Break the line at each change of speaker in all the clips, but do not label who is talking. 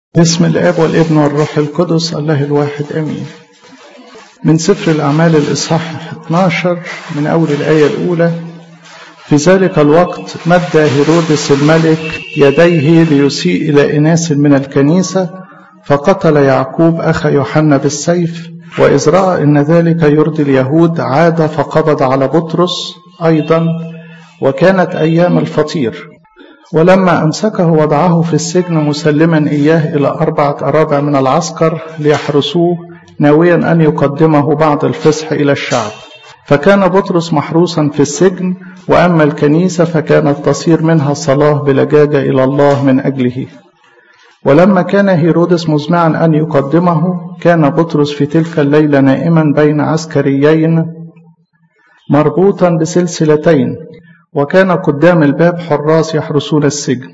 باسم الاب والابن والروح القدس الله الواحد امين من سفر الاعمال الاصحاح 12 من اول الايه الاولى في ذلك الوقت مد هيرودس الملك يديه ليسيء الى اناس من الكنيسه فقتل يعقوب اخا يوحنا بالسيف واذ راى ان ذلك يرضي اليهود عاد فقبض على بطرس ايضا وكانت ايام الفطير ولما أمسكه وضعه في السجن مسلما إياه إلى أربعة أرابع من العسكر ليحرسوه ناويا أن يقدمه بعد الفصح إلى الشعب فكان بطرس محروسا في السجن وأما الكنيسة فكانت تصير منها الصلاة بلجاجة إلى الله من أجله ولما كان هيرودس مزمعا أن يقدمه كان بطرس في تلك الليلة نائما بين عسكريين مربوطا بسلسلتين وكان قدام الباب حراس يحرسون السجن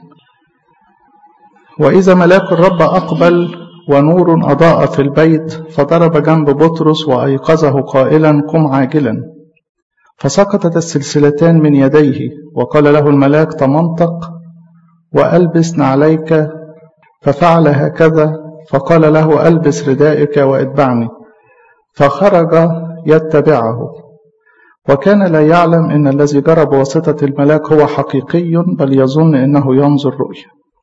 وإذا ملاك الرب أقبل ونور أضاء في البيت فضرب جنب بطرس وأيقظه قائلا قم عاجلا فسقطت السلسلتان من يديه وقال له الملاك تمنطق وألبس نعليك ففعل هكذا فقال له ألبس ردائك واتبعني فخرج يتبعه وكان لا يعلم ان الذي جرى بواسطه الملاك هو حقيقي بل يظن انه ينظر رؤيا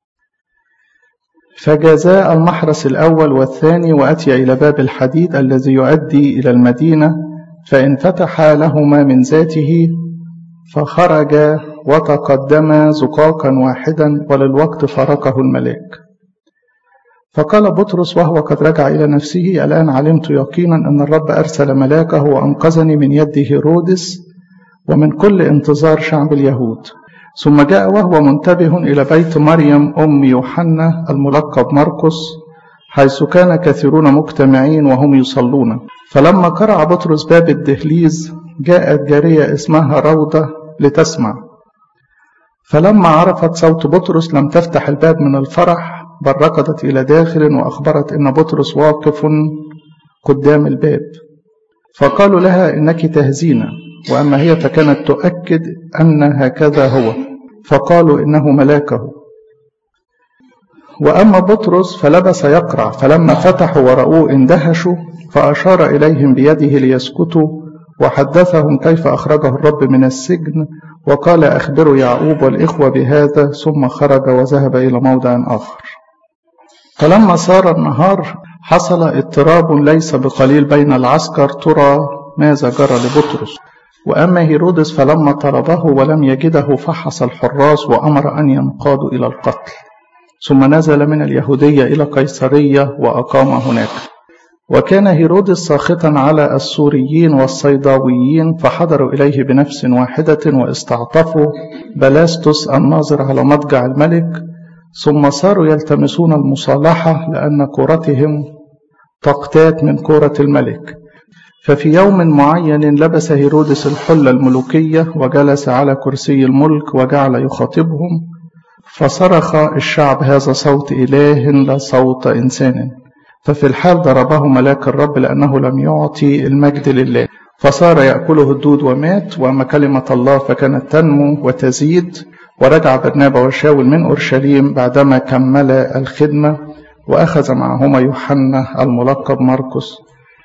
فجازا المحرس الاول والثاني واتي الى باب الحديد الذي يؤدي الى المدينه فان فتح لهما من ذاته فخرج وتقدما زقاقا واحدا وللوقت فارقه الملاك فقال بطرس وهو قد رجع إلى نفسه الآن علمت يقينا أن الرب أرسل ملاكه وأنقذني من يد هيرودس ومن كل انتظار شعب اليهود ثم جاء وهو منتبه إلى بيت مريم أم يوحنا الملقب مرقس حيث كان كثيرون مجتمعين وهم يصلون فلما قرع بطرس باب الدهليز جاءت جارية اسمها روضة لتسمع فلما عرفت صوت بطرس لم تفتح الباب من الفرح بل ركضت إلى داخل وأخبرت إن بطرس واقف قدام الباب فقالوا لها إنك تهزين وأما هي فكانت تؤكد أن هكذا هو فقالوا إنه ملاكه وأما بطرس فلبس يقرع فلما فتحوا ورأوه اندهشوا فأشار إليهم بيده ليسكتوا وحدثهم كيف أخرجه الرب من السجن وقال أخبروا يعقوب والإخوة بهذا ثم خرج وذهب إلى موضع آخر فلما صار النهار حصل اضطراب ليس بقليل بين العسكر ترى ماذا جرى لبطرس وأما هيرودس فلما طلبه ولم يجده فحص الحراس وأمر أن ينقادوا إلى القتل ثم نزل من اليهودية إلى قيصرية وأقام هناك وكان هيرودس ساخطا على السوريين والصيداويين فحضروا إليه بنفس واحدة واستعطفوا بلاستس الناظر على مضجع الملك ثم صاروا يلتمسون المصالحة لأن كورتهم تقتات من كورة الملك ففي يوم معين لبس هيرودس الحلة الملوكية وجلس على كرسي الملك وجعل يخاطبهم فصرخ الشعب هذا صوت إله لا صوت إنسان ففي الحال ضربه ملاك الرب لأنه لم يعطي المجد لله فصار يأكله الدود ومات وأما كلمة الله فكانت تنمو وتزيد ورجع برنابا وشاول من أورشليم بعدما كمل الخدمة وأخذ معهما يوحنا الملقب مرقس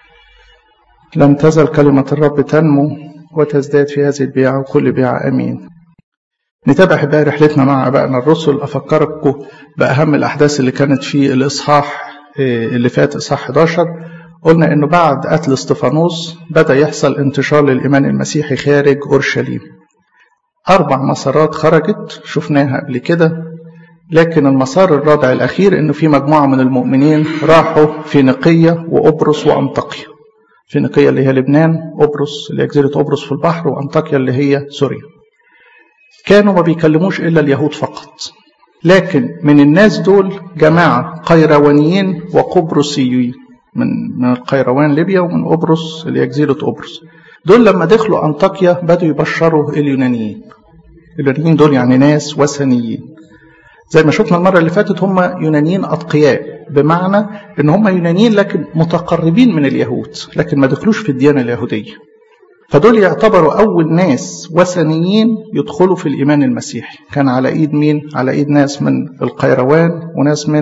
لم تزل كلمة الرب تنمو وتزداد في هذه البيعة وكل بيعة أمين نتابع بقى رحلتنا مع أبائنا الرسل أفكركم بأهم الأحداث اللي كانت في الإصحاح اللي فات إصحاح 11 قلنا إنه بعد قتل استفانوس بدأ يحصل انتشار للإيمان المسيحي خارج أورشليم أربع مسارات خرجت شفناها قبل كده لكن المسار الرابع الأخير إنه في مجموعة من المؤمنين راحوا فينيقية وقبرص وأنطاكيا فينيقية اللي هي لبنان قبرص اللي هي جزيرة قبرص في البحر وأنطاكيا اللي هي سوريا كانوا ما بيكلموش إلا اليهود فقط لكن من الناس دول جماعة قيروانيين وقبرصيين من من القيروان ليبيا ومن قبرص اللي هي جزيرة قبرص دول لما دخلوا أنطاكيا بدوا يبشروا اليونانيين اليونانيين دول يعني ناس وثنيين زي ما شفنا المرة اللي فاتت هم يونانيين أتقياء بمعنى إن هم يونانيين لكن متقربين من اليهود لكن ما دخلوش في الديانة اليهودية فدول يعتبروا أول ناس وثنيين يدخلوا في الإيمان المسيحي كان على إيد مين؟ على إيد ناس من القيروان وناس من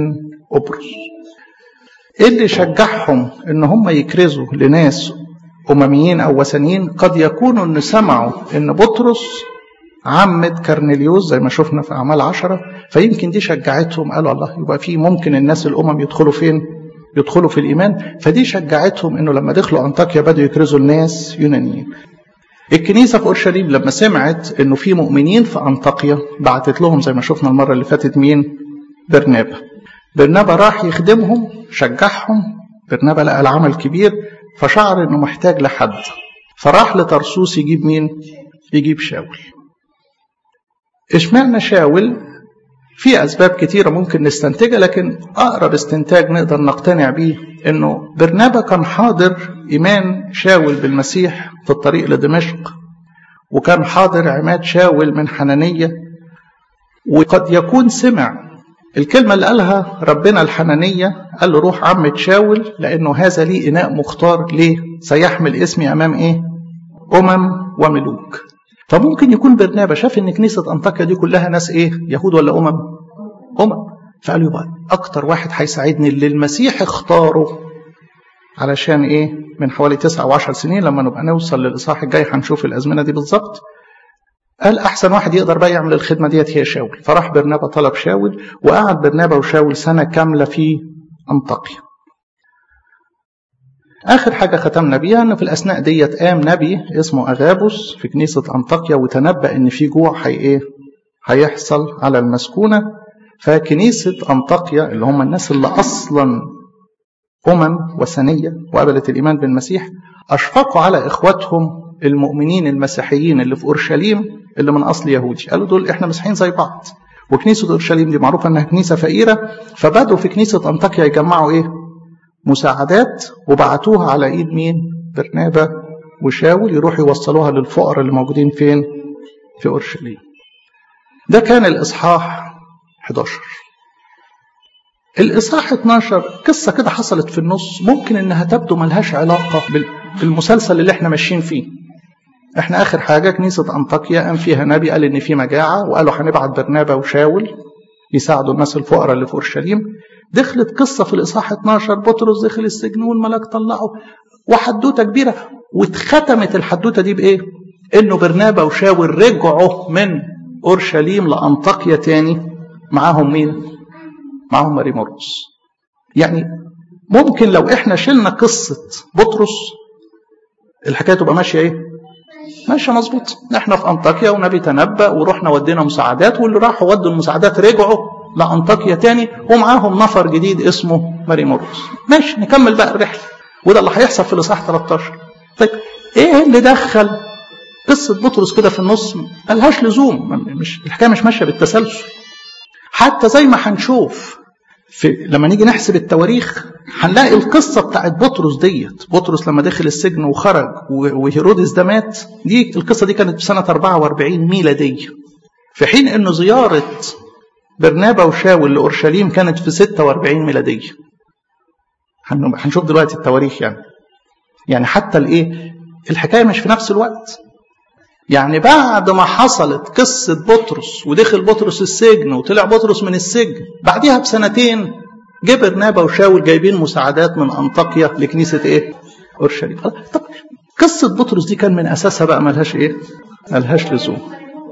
قبرص ايه اللي شجعهم ان هم يكرزوا لناس امميين او وثنيين قد يكونوا ان سمعوا ان بطرس عمد كرنيليوس زي ما شفنا في اعمال عشرة فيمكن دي شجعتهم قالوا الله يبقى في ممكن الناس الامم يدخلوا فين يدخلوا في الايمان فدي شجعتهم انه لما دخلوا انطاكيا بدوا يكرزوا الناس يونانيين الكنيسة في أورشليم لما سمعت إنه في مؤمنين في أنطاكيا بعتت لهم زي ما شفنا المرة اللي فاتت مين؟ برنابا. برنابا راح يخدمهم شجعهم برنابا لقى العمل كبير فشعر إنه محتاج لحد فراح لترسوس يجيب مين؟ يجيب شاول. اشمعنى شاول؟ في أسباب كتيرة ممكن نستنتجها لكن أقرب استنتاج نقدر نقتنع بيه إنه برنابا كان حاضر إيمان شاول بالمسيح في الطريق لدمشق وكان حاضر عماد شاول من حنانية وقد يكون سمع الكلمة اللي قالها ربنا الحنانية قال له روح عمة شاول لأنه هذا لي إناء مختار ليه سيحمل اسمي أمام إيه أمم وملوك فممكن يكون برنابا شاف ان كنيسه انطاكيا دي كلها ناس ايه يهود ولا امم امم فقال يبقى اكتر واحد هيساعدني اللي المسيح اختاره علشان ايه من حوالي تسعة او عشر سنين لما نبقى نوصل للاصحاح الجاي هنشوف الازمنه دي بالظبط قال احسن واحد يقدر بقى يعمل الخدمه ديت هي شاول فراح برنابا طلب شاول وقعد برنابا وشاول سنه كامله في انطاكيا آخر حاجة ختمنا بيها إن في الأثناء ديت قام نبي اسمه أغابوس في كنيسة أنطاكيا وتنبأ إن في جوع هي إيه؟ هيحصل على المسكونة فكنيسة أنطاكيا اللي هم الناس اللي أصلا أمم وثنية وقبلت الإيمان بالمسيح أشفقوا على إخواتهم المؤمنين المسيحيين اللي في أورشليم اللي من أصل يهودي قالوا دول إحنا مسيحيين زي بعض وكنيسة أورشليم دي معروفة إنها كنيسة فقيرة فبدوا في كنيسة أنطاكيا يجمعوا إيه؟ مساعدات وبعتوها على ايد مين؟ برنابا وشاول يروحوا يوصلوها للفقراء اللي موجودين فين؟ في اورشليم. ده كان الاصحاح 11. الاصحاح 12 قصه كده حصلت في النص ممكن انها تبدو ملهاش علاقه بالمسلسل اللي احنا ماشيين فيه. احنا اخر حاجه كنيسه انطاكيا قام فيها نبي قال ان في مجاعه وقالوا هنبعت برنابا وشاول يساعدوا الناس الفقراء اللي في اورشليم دخلت قصه في الاصحاح 12 بطرس دخل السجن والملاك طلعه وحدوته كبيره واتختمت الحدوته دي بايه؟ انه برنابا وشاول رجعوا من اورشليم لانطاكيا تاني معاهم مين؟ معاهم ماري مرقس. يعني ممكن لو احنا شلنا قصه بطرس الحكايه تبقى ماشيه ايه؟ ماشيه مظبوط احنا في انطاكيا ونبي تنبأ ورحنا ودينا مساعدات واللي راحوا ودوا المساعدات رجعوا لأنطاكيا تاني ومعاهم نفر جديد اسمه ماري مرقس ماشي نكمل بقى الرحلة وده اللي هيحصل في الإصحاح 13 طيب إيه اللي دخل قصة بطرس كده في النص ملهاش لزوم مش الحكاية مش ماشية بالتسلسل حتى زي ما هنشوف في لما نيجي نحسب التواريخ هنلاقي القصة بتاعت بطرس ديت بطرس لما دخل السجن وخرج وهيرودس ده مات دي القصة دي كانت في سنة 44 ميلادية في حين انه زيارة برنابا وشاول لأورشليم كانت في 46 ميلادية هنشوف دلوقتي التواريخ يعني يعني حتى الايه الحكاية مش في نفس الوقت يعني بعد ما حصلت قصة بطرس ودخل بطرس السجن وطلع بطرس من السجن بعديها بسنتين جه برنابا وشاول جايبين مساعدات من أنطاكيا لكنيسة ايه أورشليم طب قصة بطرس دي كان من أساسها بقى ملهاش ايه ملهاش لزوم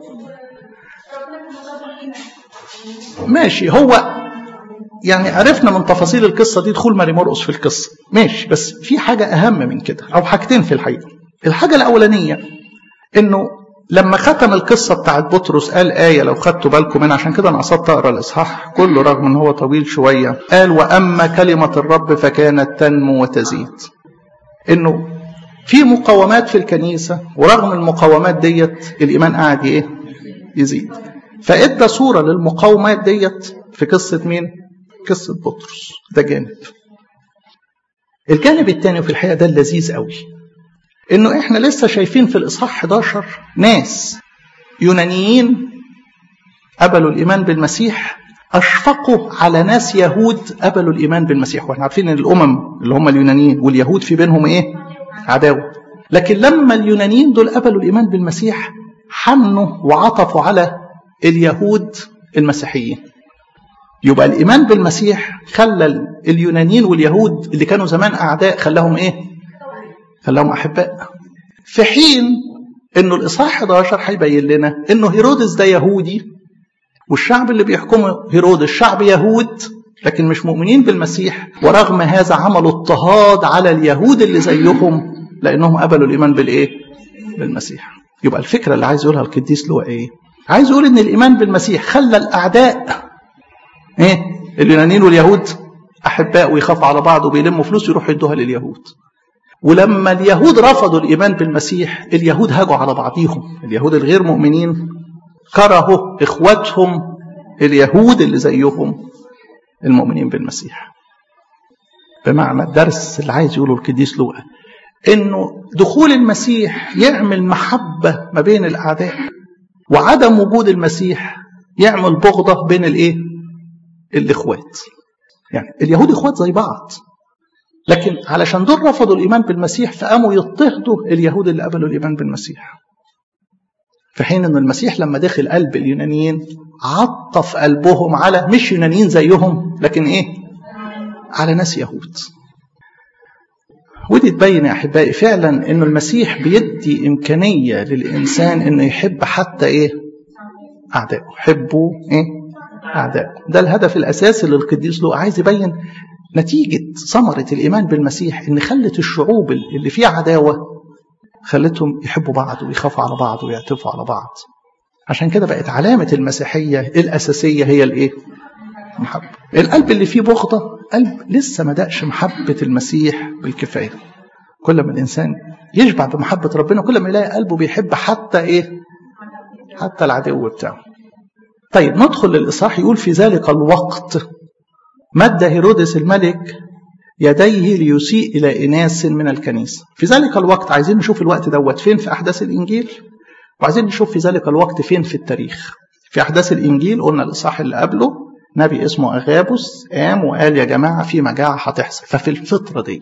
ماشي هو يعني عرفنا من تفاصيل القصه دي دخول ماري مرقس في القصه ماشي بس في حاجه اهم من كده او حاجتين في الحقيقه الحاجه الاولانيه انه لما ختم القصه بتاعت بطرس قال ايه لو خدتوا بالكم منها عشان كده انا قصدت اقرا الاصحاح كله رغم ان هو طويل شويه قال واما كلمه الرب فكانت تنمو وتزيد انه في مقاومات في الكنيسه ورغم المقاومات ديت الايمان قاعد ايه يزيد فادى صوره للمقاومات ديت في قصه مين؟ قصه بطرس ده جانب. الجانب الثاني وفي الحقيقه ده اللذيذ قوي انه احنا لسه شايفين في الاصحاح 11 ناس يونانيين قبلوا الايمان بالمسيح اشفقوا على ناس يهود قبلوا الايمان بالمسيح واحنا عارفين ان الامم اللي هم اليونانيين واليهود في بينهم ايه؟ عداوه. لكن لما اليونانيين دول قبلوا الايمان بالمسيح حنوا وعطفوا على اليهود المسيحيين يبقى الإيمان بالمسيح خلى اليونانيين واليهود اللي كانوا زمان أعداء خلاهم إيه؟ خلاهم أحباء في حين إنه الإصحاح 11 هيبين لنا إنه هيرودس ده يهودي والشعب اللي بيحكمه هيرودس شعب يهود لكن مش مؤمنين بالمسيح ورغم هذا عملوا اضطهاد على اليهود اللي زيهم لأنهم قبلوا الإيمان بالإيه؟ بالمسيح يبقى الفكرة اللي عايز يقولها القديس له إيه؟ عايز يقول إن الإيمان بالمسيح خلى الأعداء إيه؟ اليونانيين واليهود أحباء ويخافوا على بعض وبيلموا فلوس يروحوا يدوها لليهود ولما اليهود رفضوا الإيمان بالمسيح اليهود هاجوا على بعضيهم اليهود الغير مؤمنين كرهوا إخواتهم اليهود اللي زيهم المؤمنين بالمسيح بمعنى الدرس اللي عايز يقوله القديس لوقا انه دخول المسيح يعمل محبه ما بين الاعداء وعدم وجود المسيح يعمل بغضه بين الايه الاخوات يعني اليهود اخوات زي بعض لكن علشان دول رفضوا الايمان بالمسيح فقاموا يضطهدوا اليهود اللي قبلوا الايمان بالمسيح في حين ان المسيح لما دخل قلب اليونانيين عطف قلبهم على مش يونانيين زيهم لكن ايه على ناس يهود ودي تبين يا احبائي فعلا انه المسيح بيدي امكانيه للانسان انه يحب حتى ايه اعدائه حبوا ايه اعدائه ده الهدف الاساسي للقديس لو عايز يبين نتيجه ثمره الايمان بالمسيح ان خلت الشعوب اللي فيها عداوه خلتهم يحبوا بعض ويخافوا على بعض ويعتفوا على بعض عشان كده بقت علامه المسيحيه الاساسيه هي الايه محبه القلب اللي فيه بغضه قلب لسه ما دقش محبة المسيح بالكفاية كل ما الإنسان يشبع بمحبة ربنا كل ما يلاقي قلبه بيحب حتى إيه حتى العدو بتاعه طيب ندخل للإصحاح يقول في ذلك الوقت مد هيرودس الملك يديه ليسيء إلى إناس من الكنيسة في ذلك الوقت عايزين نشوف الوقت دوت فين في أحداث الإنجيل وعايزين نشوف في ذلك الوقت فين في التاريخ في أحداث الإنجيل قلنا الإصحاح اللي قبله نبي اسمه أغابوس قام وقال يا جماعة في مجاعة هتحصل ففي الفترة ديت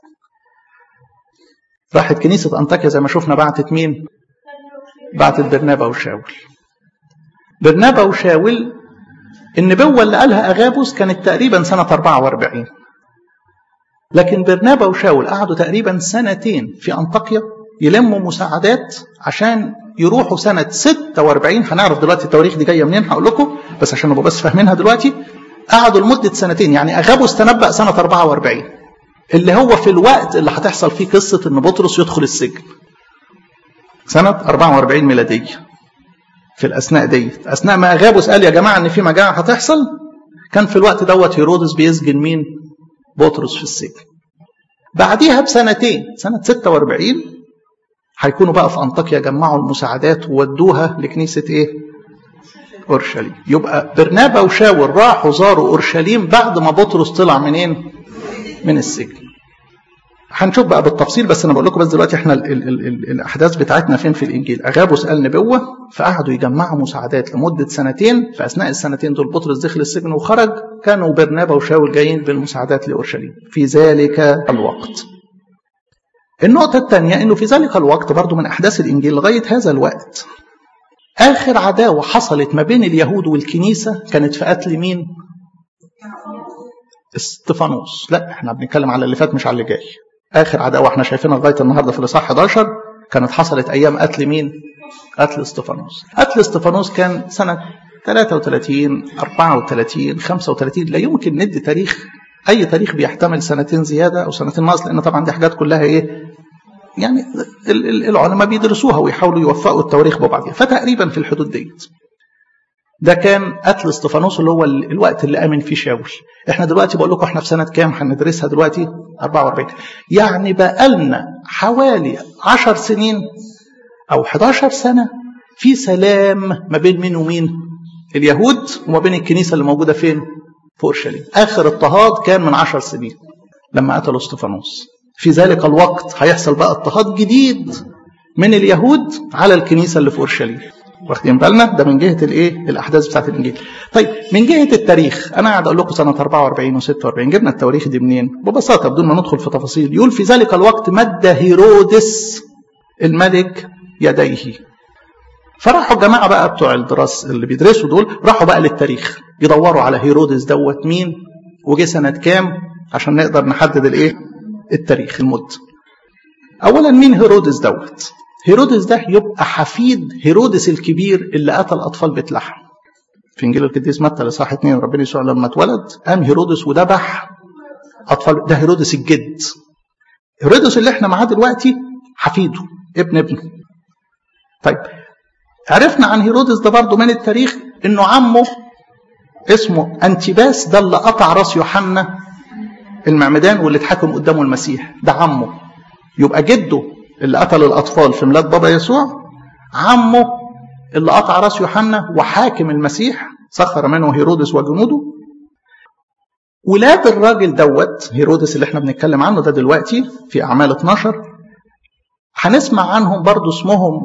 راحت كنيسة أنطاكيا زي ما شفنا بعتت مين؟ بعتت برنابا وشاول برنابا وشاول النبوة اللي قالها أغابوس كانت تقريبا سنة 44 لكن برنابا وشاول قعدوا تقريبا سنتين في أنطاكيا يلموا مساعدات عشان يروحوا سنة 46 هنعرف دلوقتي التواريخ دي جاية منين هقول لكم بس عشان نبقى بس فاهمينها دلوقتي قعدوا لمدة سنتين يعني أغابوس تنبأ سنة 44 اللي هو في الوقت اللي هتحصل فيه قصة إن بطرس يدخل السجن سنة 44 ميلادية في الأثناء ديت أثناء ما أغابوس قال يا جماعة إن في مجاعة هتحصل كان في الوقت دوت هيرودس بيسجن مين؟ بطرس في السجن بعديها بسنتين سنة 46 هيكونوا بقى في أنطاكيا جمعوا المساعدات وودوها لكنيسة إيه؟ أورشليم يبقى برنابا وشاول راحوا زاروا أورشليم بعد ما بطرس طلع منين؟ من السجن هنشوف بقى بالتفصيل بس انا بقول لكم بس دلوقتي احنا ال ال ال ال الاحداث بتاعتنا فين في الانجيل اغابوس قال نبوه فقعدوا يجمعوا مساعدات لمده سنتين في اثناء السنتين دول بطرس دخل السجن وخرج كانوا برنابا وشاول جايين بالمساعدات لاورشليم في ذلك الوقت النقطة الثانية انه في ذلك الوقت برضو من احداث الانجيل لغاية هذا الوقت اخر عداوة حصلت ما بين اليهود والكنيسة كانت في قتل مين؟ استفانوس لا احنا بنتكلم على اللي فات مش على اللي جاي اخر عداوه احنا شايفينها لغايه النهارده في الاصحاح 11 كانت حصلت ايام قتل مين؟ قتل استفانوس. قتل استفانوس كان سنه 33 34 35 لا يمكن ندي تاريخ اي تاريخ بيحتمل سنتين زياده او سنتين ناقص لان طبعا دي حاجات كلها ايه؟ يعني العلماء بيدرسوها ويحاولوا يوفقوا التواريخ ببعضها فتقريبا في الحدود ديت. ده كان قتل استفانوس اللي هو الوقت اللي امن فيه شاول احنا دلوقتي بقول لكم احنا في سنه كام هندرسها دلوقتي 44 يعني بقى لنا حوالي 10 سنين او 11 سنه في سلام ما بين مين ومين اليهود وما بين الكنيسه اللي موجوده فين في اورشليم اخر اضطهاد كان من 10 سنين لما قتلوا استفانوس في ذلك الوقت هيحصل بقى اضطهاد جديد من اليهود على الكنيسه اللي في اورشليم واخدين بالنا ده من جهه الايه الاحداث بتاعت الانجيل طيب من جهه التاريخ انا قاعد اقول لكم سنه 44 و46 جبنا التواريخ دي منين ببساطه بدون ما ندخل في تفاصيل يقول في ذلك الوقت مد هيرودس الملك يديه فراحوا الجماعه بقى بتوع الدراسه اللي بيدرسوا دول راحوا بقى للتاريخ يدوروا على هيرودس دوت مين وجه سنه كام عشان نقدر نحدد الايه التاريخ المده اولا مين هيرودس دوت هيرودس ده يبقى حفيد هيرودس الكبير اللي قتل اطفال بيت لحم في انجيل القديس متى الاصحاح 2 ربنا يسوع لما اتولد قام هيرودس وذبح اطفال ده هيرودس الجد هيرودس اللي احنا معاه دلوقتي حفيده ابن ابنه طيب عرفنا عن هيرودس ده برضه من التاريخ انه عمه اسمه انتباس ده اللي قطع راس يوحنا المعمدان واللي اتحكم قدامه المسيح ده عمه يبقى جده اللي قتل الاطفال في ميلاد بابا يسوع عمه اللي قطع راس يوحنا وحاكم المسيح سخر منه هيرودس وجنوده ولاد الراجل دوت هيرودس اللي احنا بنتكلم عنه ده دلوقتي في اعمال 12 هنسمع عنهم برضو اسمهم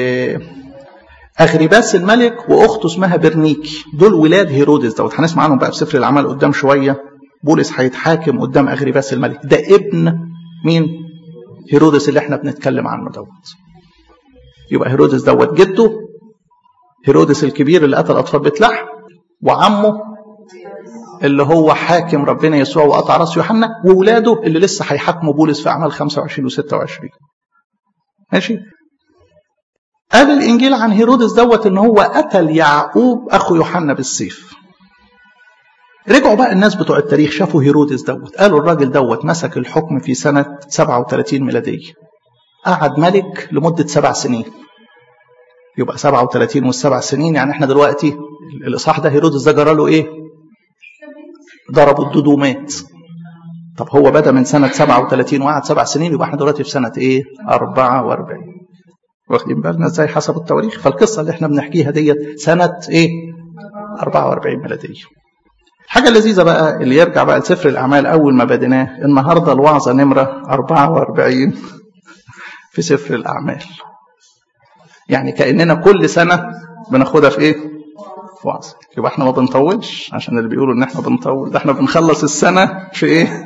اغرباس الملك واخته اسمها برنيكي دول ولاد هيرودس دوت هنسمع عنهم بقى في سفر الاعمال قدام شويه بولس هيتحاكم قدام اغرباس الملك ده ابن مين هيرودس اللي احنا بنتكلم عنه دوت يبقى هيرودس دوت جده هيرودس الكبير اللي قتل اطفال بيت لحم وعمه اللي هو حاكم ربنا يسوع وقطع راس يوحنا واولاده اللي لسه هيحاكموا بولس في اعمال 25 و26 ماشي قال الانجيل عن هيرودس دوت ان هو قتل يعقوب اخو يوحنا بالسيف رجعوا بقى الناس بتوع التاريخ شافوا هيرودس دوت قالوا الراجل دوت مسك الحكم في سنة 37 ميلادية قعد ملك لمدة سبع سنين يبقى 37 والسبع سنين يعني احنا دلوقتي الاصحاح ده هيرودس ده جرى له ايه؟ ضربوا الدودومات طب هو بدا من سنه 37 وقعد سبع سنين يبقى احنا دلوقتي في سنه ايه؟ 44 واخدين بالنا ازاي حسب التواريخ فالقصه اللي احنا بنحكيها ديت سنه ايه؟ 44 ميلاديه الحاجة اللذيذة بقى اللي يرجع بقى لسفر الأعمال أول ما بديناه النهاردة الوعظة نمرة 44 في سفر الأعمال يعني كأننا كل سنة بناخدها في إيه؟ في وعظة يبقى إحنا ما بنطولش عشان اللي بيقولوا إن إحنا بنطول ده إحنا بنخلص السنة في إيه؟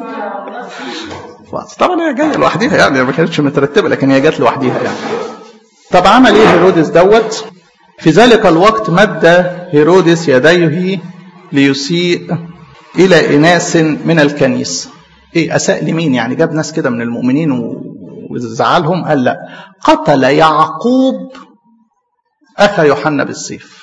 في وعظة طبعا هي جاية لوحديها يعني ما كانتش مترتبة لكن هي جت لوحديها يعني طب عمل إيه هيرودس دوت؟ في ذلك الوقت مد هيرودس يديه ليسيء إلى إناس من الكنيسة إيه أساء لمين يعني جاب ناس كده من المؤمنين وزعلهم قال لا قتل يعقوب أخا يوحنا بالسيف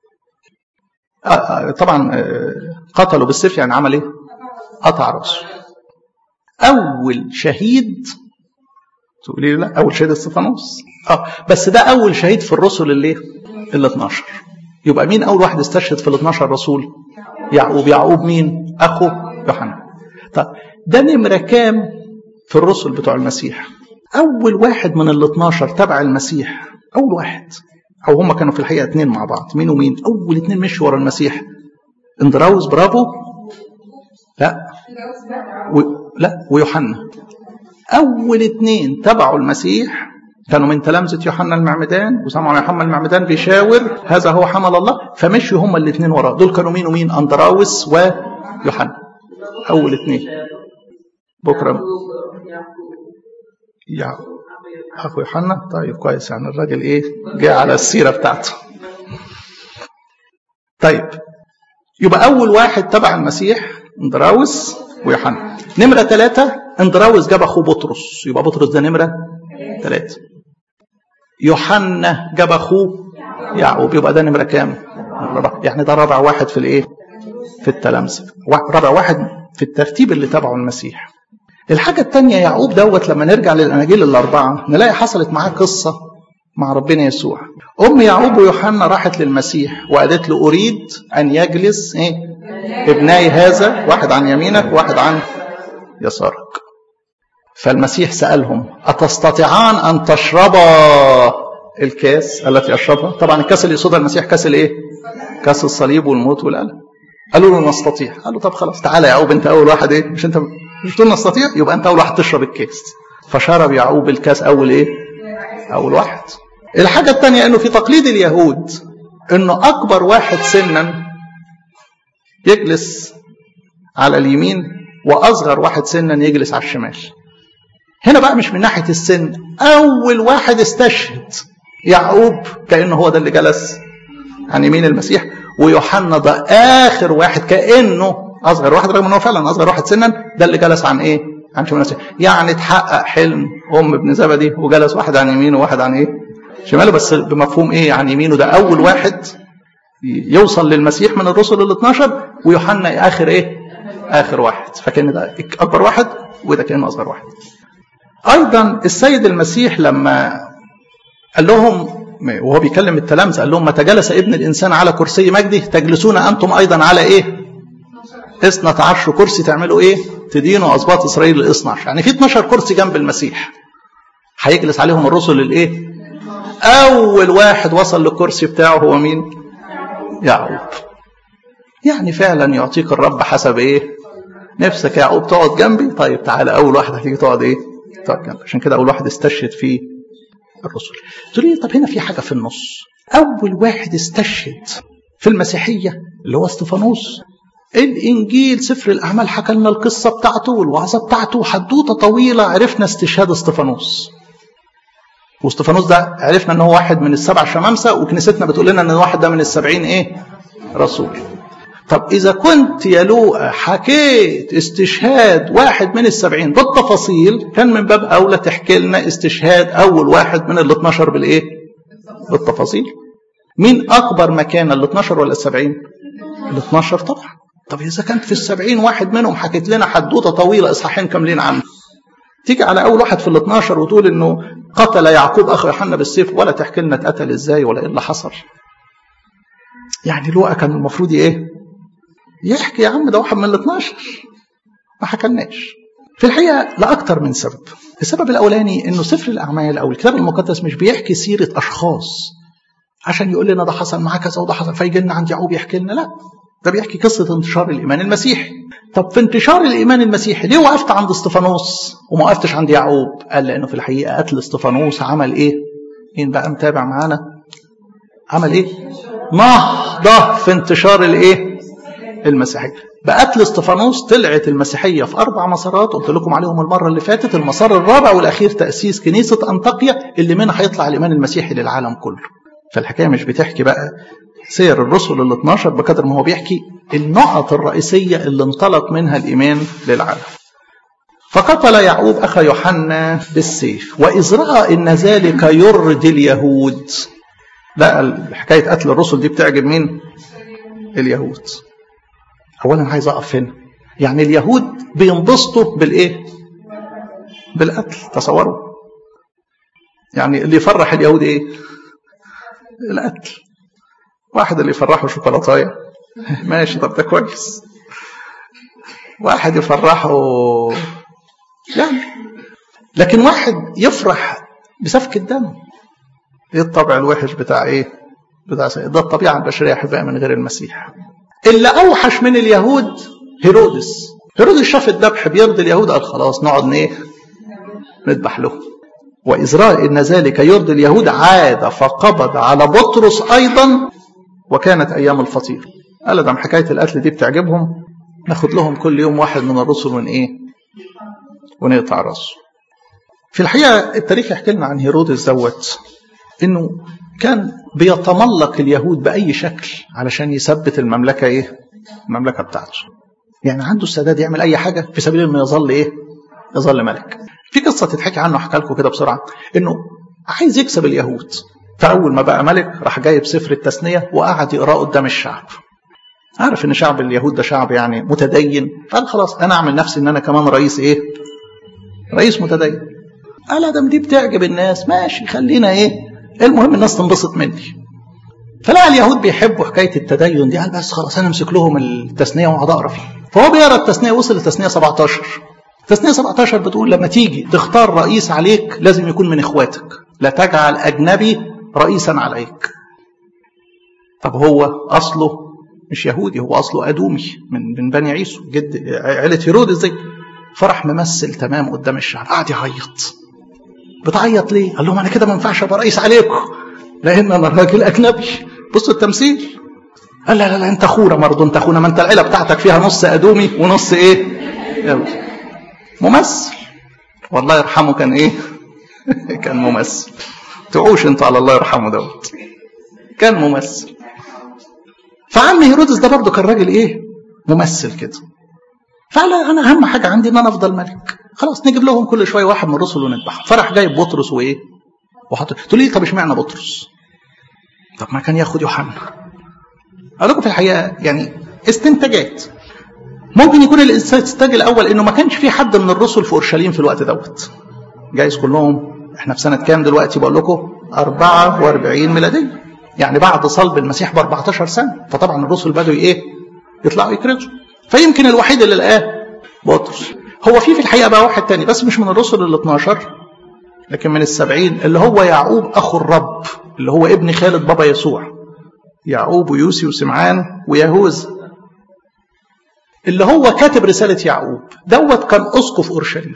طبعا قتله بالسيف يعني عمل ايه قطع راسه اول شهيد تقولي لا اول شهيد استفانوس اه بس ده اول شهيد في الرسل اللي ال 12 يبقى مين اول واحد استشهد في ال 12 رسول يعقوب يعقوب مين اخو يوحنا طب ده نمره كام في الرسل بتوع المسيح اول واحد من ال 12 تبع المسيح اول واحد او هم كانوا في الحقيقه اثنين مع بعض مين ومين اول اثنين مشوا ورا المسيح اندراوس برافو لا و... لا ويوحنا اول اثنين تبعوا المسيح كانوا من تلامذة يوحنا المعمدان وسمعوا يوحنا المعمدان بيشاور هذا هو حمل الله فمشوا هما الاثنين وراه دول كانوا مين ومين اندراوس ويوحنا اول اثنين بكره يا اخو يوحنا طيب كويس يعني الراجل ايه جاء على السيره بتاعته طيب يبقى اول واحد تبع المسيح اندراوس ويوحنا نمره ثلاثة اندراوس جاب اخوه بطرس يبقى بطرس ده نمره ثلاثة يوحنا جاب اخوه يعقوب يبقى ده نمره كام؟ يعني ده رابع واحد في الايه؟ في التلامذه رابع واحد في الترتيب اللي تبعه المسيح الحاجة التانية يعقوب دوت لما نرجع للأناجيل الأربعة نلاقي حصلت معاه قصة مع ربنا يسوع أم يعقوب ويوحنا راحت للمسيح وقالت له أريد أن يجلس إيه؟ ابناي هذا واحد عن يمينك وواحد عن يسارك فالمسيح سألهم أتستطيعان أن تشربا الكاس التي أشربها طبعا الكاس اللي يقصدها المسيح كاس الإيه كاس الصليب والموت والألم قالوا له نستطيع قال له طب خلاص تعالى يا يعقوب انت اول واحد ايه مش انت مش تقول نستطيع يبقى انت اول واحد تشرب الكاس فشرب يعقوب الكاس اول ايه اول واحد الحاجه الثانيه انه في تقليد اليهود انه اكبر واحد سنا يجلس على اليمين واصغر واحد سنا يجلس على الشمال هنا بقى مش من ناحيه السن اول واحد استشهد يعقوب كانه هو ده اللي جلس عن يمين المسيح ويوحنا ده اخر واحد كانه اصغر واحد رغم انه فعلا اصغر واحد سنا ده اللي جلس عن ايه؟ عن شمال المسيح يعني اتحقق حلم ام ابن زبدي وجلس واحد عن يمينه وواحد عن ايه؟ شماله بس بمفهوم ايه عن يمينه ده اول واحد يوصل للمسيح من الرسل ال 12 ويوحنا اخر ايه؟ اخر واحد فكان ده اكبر واحد وده كان اصغر واحد. ايضا السيد المسيح لما قال لهم وهو بيكلم التلامذه قال لهم متى جلس ابن الانسان على كرسي مجده تجلسون انتم ايضا على ايه؟ اثنى عشر كرسي تعملوا ايه؟ تدينوا اسباط اسرائيل ال 12 يعني في 12 كرسي جنب المسيح. هيجلس عليهم الرسل الايه؟ اول واحد وصل للكرسي بتاعه هو مين؟ يعقوب. يعني فعلا يعطيك الرب حسب ايه؟ نفسك يا يعقوب تقعد جنبي؟ طيب تعالى اول واحد هتيجي تقعد ايه؟ تقعد جنبي عشان كده اول واحد استشهد فيه الرسل. تقول لي طب هنا في حاجه في النص. اول واحد استشهد في المسيحيه اللي هو استفانوس الانجيل سفر الاعمال حكى لنا القصه بتاعته والوعظه بتاعته حدوته طويله عرفنا استشهاد استفانوس واستفانوس ده عرفنا ان هو واحد من السبع شمامسه وكنيستنا بتقول لنا ان الواحد ده من السبعين ايه رسول طب اذا كنت يا لوقا حكيت استشهاد واحد من السبعين بالتفاصيل كان من باب اولى تحكي لنا استشهاد اول واحد من ال 12 بالايه بالتفاصيل مين اكبر مكان ال 12 ولا السبعين ال 12 طبعا طب إذا كانت في السبعين واحد منهم حكيت لنا حدوتة طويلة إصحاحين كاملين عنه تيجي على أول واحد في ال 12 وتقول إنه قتل يعقوب أخو يوحنا بالسيف ولا تحكي لنا اتقتل إزاي ولا إيه اللي حصل يعني لوقا كان المفروض إيه يحكي يا عم ده واحد من ال 12 ما حكلناش في الحقيقة لأكثر من سبب السبب الأولاني إنه سفر الأعمال أو الكتاب المقدس مش بيحكي سيرة أشخاص عشان يقول لنا ده حصل معاه كذا وده حصل فيجي لنا عند يعقوب يحكي لنا لا ده بيحكي قصة انتشار الإيمان المسيحي طب في انتشار الإيمان المسيحي ليه وقفت عند استفانوس وما وقفتش عند يعقوب قال لأنه في الحقيقة قتل استفانوس عمل إيه مين بقى متابع معانا عمل إيه نهضة في انتشار الإيه المسيحية بقتل استفانوس طلعت المسيحية في أربع مسارات قلت لكم عليهم المرة اللي فاتت المسار الرابع والأخير تأسيس كنيسة أنطاكيا اللي منها هيطلع الإيمان المسيحي للعالم كله فالحكاية مش بتحكي بقى سير الرسل ال 12 بقدر ما هو بيحكي النقط الرئيسية اللي انطلق منها الإيمان للعالم فقتل يعقوب أخا يوحنا بالسيف وإذ رأى إن ذلك يرضي اليهود لا حكاية قتل الرسل دي بتعجب مين؟ اليهود أولا عايز أقف هنا يعني اليهود بينبسطوا بالإيه؟ بالقتل تصوروا يعني اللي يفرح اليهود إيه؟ القتل واحد اللي يفرحه شوكولاتايه ماشي طب ده كويس واحد يفرحه يعني لكن واحد يفرح بسفك الدم ايه الطبع الوحش بتاع ايه بتاع سيد. ده الطبيعه البشريه احبائي من غير المسيح اللي اوحش من اليهود هيرودس هيرودس شاف الذبح بيرضي اليهود قال خلاص نقعد ايه نذبح له وإذ رأى إن ذلك يرضي اليهود عاد فقبض على بطرس أيضا وكانت أيام الفطير قال ده حكاية القتل دي بتعجبهم ناخد لهم كل يوم واحد من الرسل ون إيه ونقطع راسه في الحقيقة التاريخ يحكي لنا عن هيرودس دوت إنه كان بيتملق اليهود بأي شكل علشان يثبت المملكة إيه المملكة بتاعته يعني عنده استعداد يعمل أي حاجة في سبيل إنه يظل إيه يظل ملك في قصة تتحكي عنه أحكي لكم كده بسرعة إنه عايز يكسب اليهود فأول ما بقى ملك راح جايب سفر التثنية وقعد يقراه قدام الشعب عارف إن شعب اليهود ده شعب يعني متدين قال خلاص أنا أعمل نفسي إن أنا كمان رئيس إيه رئيس متدين قال ادم دي بتعجب الناس ماشي خلينا إيه المهم الناس تنبسط مني فلقى اليهود بيحبوا حكاية التدين دي قال بس خلاص أنا أمسك لهم التثنية وأقعد أقرا فيها فهو بيقرا التثنية وصل للتثنية 17 تثنية 17 بتقول لما تيجي تختار رئيس عليك لازم يكون من اخواتك لا تجعل اجنبي رئيسا عليك طب هو اصله مش يهودي هو اصله ادومي من من بني عيسو جد عيله هيرودس زي فرح ممثل تمام قدام الشعب قعد يعيط بتعيط ليه؟ قال لهم انا كده ما ينفعش ابقى رئيس عليكم لان انا راجل اجنبي بصوا التمثيل قال لا لا لا انت اخونا برضه انت اخونا ما انت العيله بتاعتك فيها نص ادومي ونص ايه؟ يهودي ممثل والله يرحمه كان ايه كان ممثل تعوش انتوا على الله يرحمه دوت كان ممثل فعم هيرودس ده برضه كان راجل ايه ممثل كده فقال انا اهم حاجه عندي ان انا افضل ملك خلاص نجيب لهم كل شويه واحد من الرسل ونذبحه فراح جايب بطرس وايه وحط تقول لي طب اشمعنى بطرس طب ما كان ياخد يوحنا اقول لكم في الحقيقه يعني استنتاجات ممكن يكون الاستنتاج الاول انه ما كانش في حد من الرسل في اورشليم في الوقت دوت جايز كلهم احنا في سنه كام دلوقتي بقول لكم 44 ميلاديه يعني بعد صلب المسيح ب 14 سنه فطبعا الرسل بدوا ايه يطلعوا يكرزوا فيمكن الوحيد اللي لقاه بطرس هو في في الحقيقه بقى واحد تاني بس مش من الرسل ال 12 لكن من السبعين اللي هو يعقوب اخو الرب اللي هو ابن خالد بابا يسوع يعقوب ويوسي وسمعان ويهوذا اللي هو كاتب رسالة يعقوب دوت كان أسقف أورشليم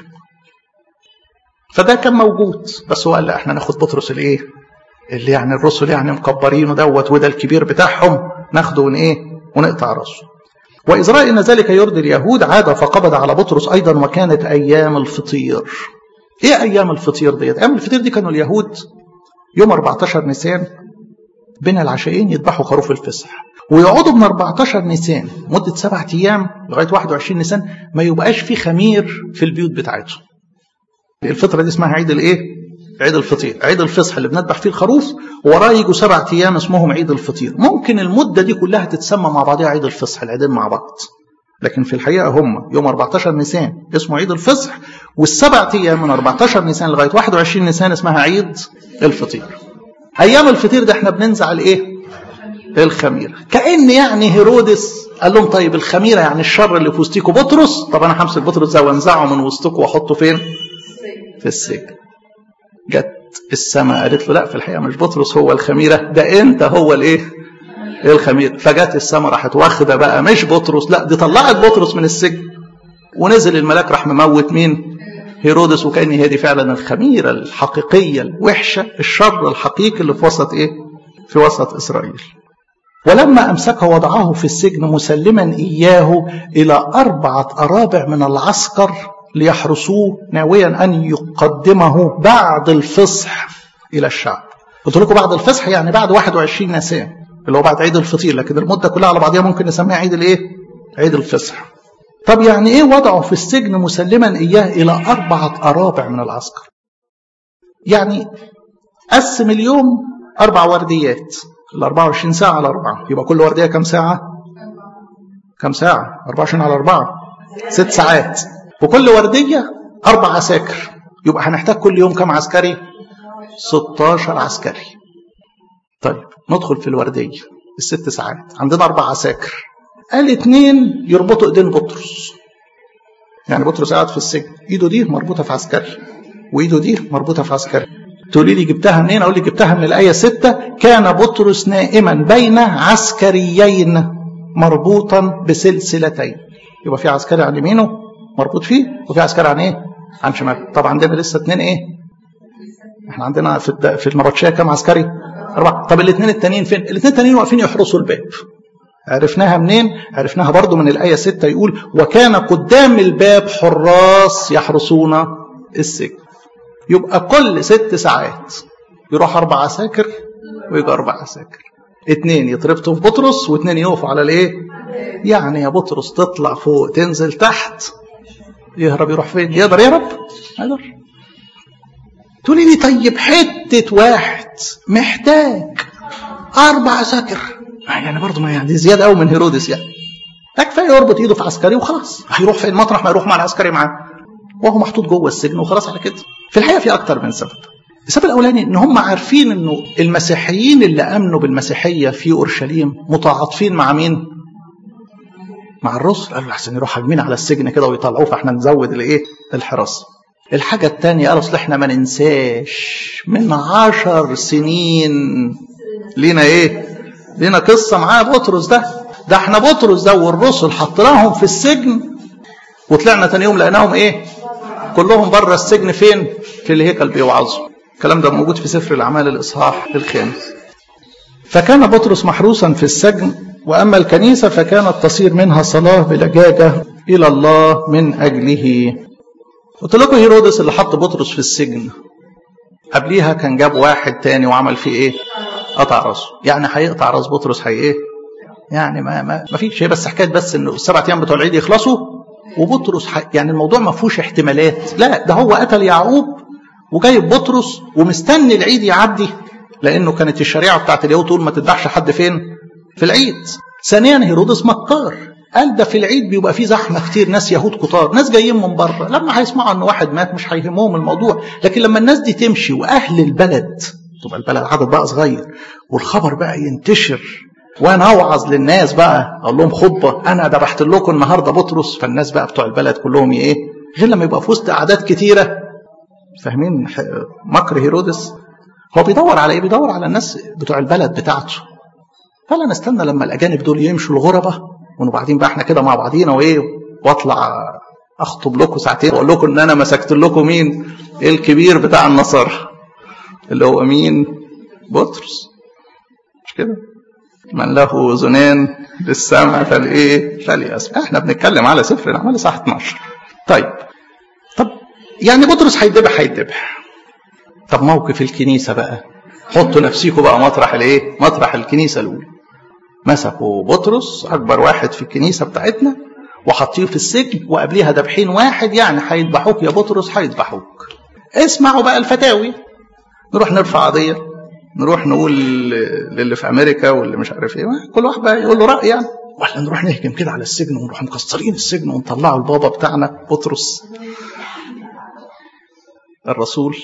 فده كان موجود بس هو قال لا احنا ناخد بطرس الايه اللي يعني الرسل يعني مكبرينه دوت وده الكبير بتاعهم ناخده ون ايه ونقطع راسه وإذ رأى أن ذلك يرضي اليهود عاد فقبض على بطرس أيضا وكانت أيام الفطير إيه أيام الفطير ديت؟ أيام الفطير دي كانوا اليهود يوم 14 نيسان بين العشاءين يذبحوا خروف الفصح ويقعدوا من 14 نيسان مدة سبعة أيام لغاية 21 نيسان ما يبقاش في خمير في البيوت بتاعتهم الفطرة دي اسمها عيد الإيه؟ عيد الفطير عيد الفصح اللي بنذبح فيه الخروف وراه يجوا سبعة أيام اسمهم عيد الفطير ممكن المدة دي كلها تتسمى مع بعضها عيد الفصح العيدين مع بعض لكن في الحقيقة هم يوم 14 نيسان اسمه عيد الفصح والسبع أيام من 14 نيسان لغاية 21 نيسان اسمها عيد الفطير أيام الفطير ده احنا بننزع الإيه؟ الخميرة كأن يعني هيرودس قال لهم طيب الخميرة يعني الشر اللي في وسطيكم بطرس طب أنا همسك بطرس ده وانزعه من وسطكم وأحطه فين؟ في السجن جت السماء قالت له لا في الحقيقة مش بطرس هو الخميرة ده أنت هو الإيه؟ الخميرة فجت السماء راحت واخدة بقى مش بطرس لا دي طلعت بطرس من السجن ونزل الملاك راح مموت مين؟ هيرودس وكأن هي دي فعلا الخميرة الحقيقية الوحشة الشر الحقيقي اللي في وسط إيه؟ في وسط إسرائيل ولما أمسكه وضعه في السجن مسلما إياه إلى أربعة أرابع من العسكر ليحرسوه ناويا أن يقدمه بعد الفصح إلى الشعب قلت لكم بعد الفصح يعني بعد 21 نيسان اللي هو بعد عيد الفطير لكن المدة كلها على بعضها ممكن نسميها عيد الإيه؟ عيد الفصح طب يعني إيه وضعه في السجن مسلما إياه إلى أربعة أرابع من العسكر يعني قسم اليوم أربع ورديات ال 24 ساعة على أربعة يبقى كل وردية كم ساعة؟ كم ساعة؟ 24 على أربعة ست ساعات وكل وردية أربع عساكر يبقى هنحتاج كل يوم كم عسكري؟ 16 عسكري طيب ندخل في الوردية الست ساعات عندنا أربع عساكر قال اتنين يربطوا ايدين بطرس يعني بطرس قاعد في السجن ايده دي مربوطة في عسكري وايده دي مربوطة في عسكري تقولي لي جبتها منين اقول لك جبتها من الايه 6 كان بطرس نائما بين عسكريين مربوطا بسلسلتين يبقى في عسكري عن يمينه مربوط فيه وفي عسكري عن ايه عن شمال طبعا عندنا لسه اثنين ايه احنا عندنا في في النبطشيه كام عسكري اربعه طب الاثنين التانيين فين الاثنين التانيين واقفين يحرسوا الباب عرفناها منين عرفناها برضو من الايه 6 يقول وكان قدام الباب حراس يحرسون السجن يبقى كل ست ساعات يروح أربع عساكر ويجي أربع عساكر اتنين يتربطوا في بطرس واتنين يقفوا على الايه يعني يا بطرس تطلع فوق تنزل تحت يهرب يروح فين يقدر يهرب يقدر تقولي لي طيب حتة واحد محتاج أربع عساكر يعني برضه ما يعني زيادة قوي من هيرودس يعني كفايه يربط ايده في عسكري وخلاص هيروح فين مطرح ما يروح مع العسكري معاه وهو محطوط جوه السجن وخلاص على كده في الحقيقه في اكتر من سبب السبب الاولاني ان هم عارفين انه المسيحيين اللي امنوا بالمسيحيه في اورشليم متعاطفين مع مين مع الرسل قالوا احسن يروح هاجمين على السجن كده ويطلعوه فاحنا نزود الايه الحراسه الحاجه الثانيه قالوا اصل احنا ما ننساش من عشر سنين لينا ايه لينا قصه معاه بطرس ده ده احنا بطرس ده والرسل حطيناهم في السجن وطلعنا تاني يوم لقيناهم ايه كلهم بره السجن فين في الهيكل بيوعظوا الكلام ده موجود في سفر الاعمال الاصحاح الخامس فكان بطرس محروسا في السجن واما الكنيسه فكانت تصير منها صلاه بلجاجه الى الله من اجله قلت لكم هيرودس اللي حط بطرس في السجن قبليها كان جاب واحد تاني وعمل فيه ايه قطع راسه يعني هيقطع راس بطرس هي ايه يعني ما ما, ما فيش هي بس حكايه بس انه السبع ايام بتوع العيد يخلصوا وبطرس ح... يعني الموضوع ما فيهوش احتمالات لا ده هو قتل يعقوب وجايب بطرس ومستني العيد يعدي لانه كانت الشريعه بتاعت اليهود تقول ما تذبحش حد فين في العيد ثانيا هيرودس مكار قال ده في العيد بيبقى فيه زحمه كتير ناس يهود كتار ناس جايين من بره لما هيسمعوا ان واحد مات مش هيهمهم الموضوع لكن لما الناس دي تمشي واهل البلد تبقى البلد عدد بقى صغير والخبر بقى ينتشر وانا اوعظ للناس بقى اقول لهم خطبه انا ذبحت لكم النهارده بطرس فالناس بقى بتوع البلد كلهم ايه غير لما يبقى في وسط اعداد كتيره فاهمين مكر هيرودس هو بيدور على ايه بيدور على الناس بتوع البلد بتاعته فلا نستنى لما الاجانب دول يمشوا الغربه وبعدين بقى احنا كده مع بعضينا وايه واطلع اخطب لكم ساعتين واقول لكم ان انا مسكت لكم مين الكبير بتاع النصارى اللي هو مين بطرس مش كده من له اذنان للسمع فالايه فليسمع احنا بنتكلم على سفر الاعمال صح 12 طيب طب يعني بطرس هيتذبح هيتذبح طب موقف الكنيسه بقى حطوا نفسيكم بقى مطرح الايه مطرح الكنيسه الاولى مسكوا بطرس اكبر واحد في الكنيسه بتاعتنا وحطيه في السجن وقبليها دبحين واحد يعني هيذبحوك يا بطرس هيذبحوك اسمعوا بقى الفتاوي نروح نرفع قضيه نروح نقول للي في امريكا واللي مش عارف ايه كل واحد بقى يقول له راي يعني ولا نروح نهجم كده على السجن ونروح مكسرين السجن ونطلعوا البابا بتاعنا بطرس الرسول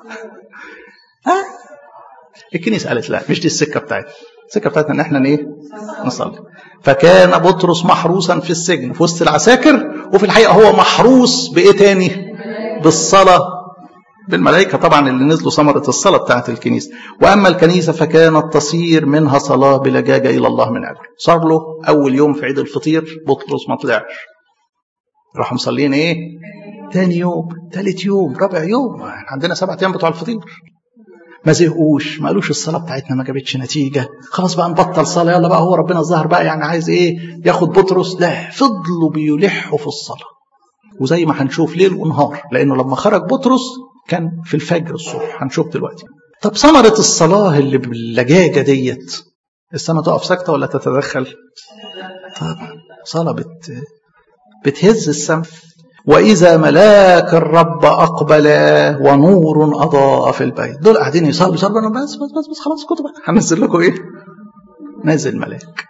ها الكنيسه قالت لا مش دي السكه بتاعتنا السكه بتاعتنا ان احنا ايه نصلي فكان بطرس محروسا في السجن في وسط العساكر وفي الحقيقه هو محروس بايه تاني بالصلاه بالملائكه طبعا اللي نزلوا ثمره الصلاه بتاعت الكنيسه واما الكنيسه فكانت تصير منها صلاه بلجاجه الى الله من اجله صار له اول يوم في عيد الفطير بطرس ما طلعش راحوا مصلين ايه تاني يوم تالت يوم رابع يوم عندنا سبع ايام بتوع الفطير ما زهقوش ما قالوش الصلاه بتاعتنا ما جابتش نتيجه خلاص بقى نبطل صلاه يلا بقى هو ربنا الظاهر بقى يعني عايز ايه ياخد بطرس لا فضلوا بيلحوا في الصلاه وزي ما هنشوف ليل ونهار لانه لما خرج بطرس كان في الفجر الصبح هنشوف دلوقتي طب ثمره الصلاه اللي باللجاجه ديت السماء تقف ساكته ولا تتدخل طبعا صلاه بت بتهز السماء وإذا ملاك الرب أقبل ونور أضاء في البيت دول قاعدين يصلوا يصلوا بس بس بس, بس خلاص كتب هنزل لكم إيه نازل ملاك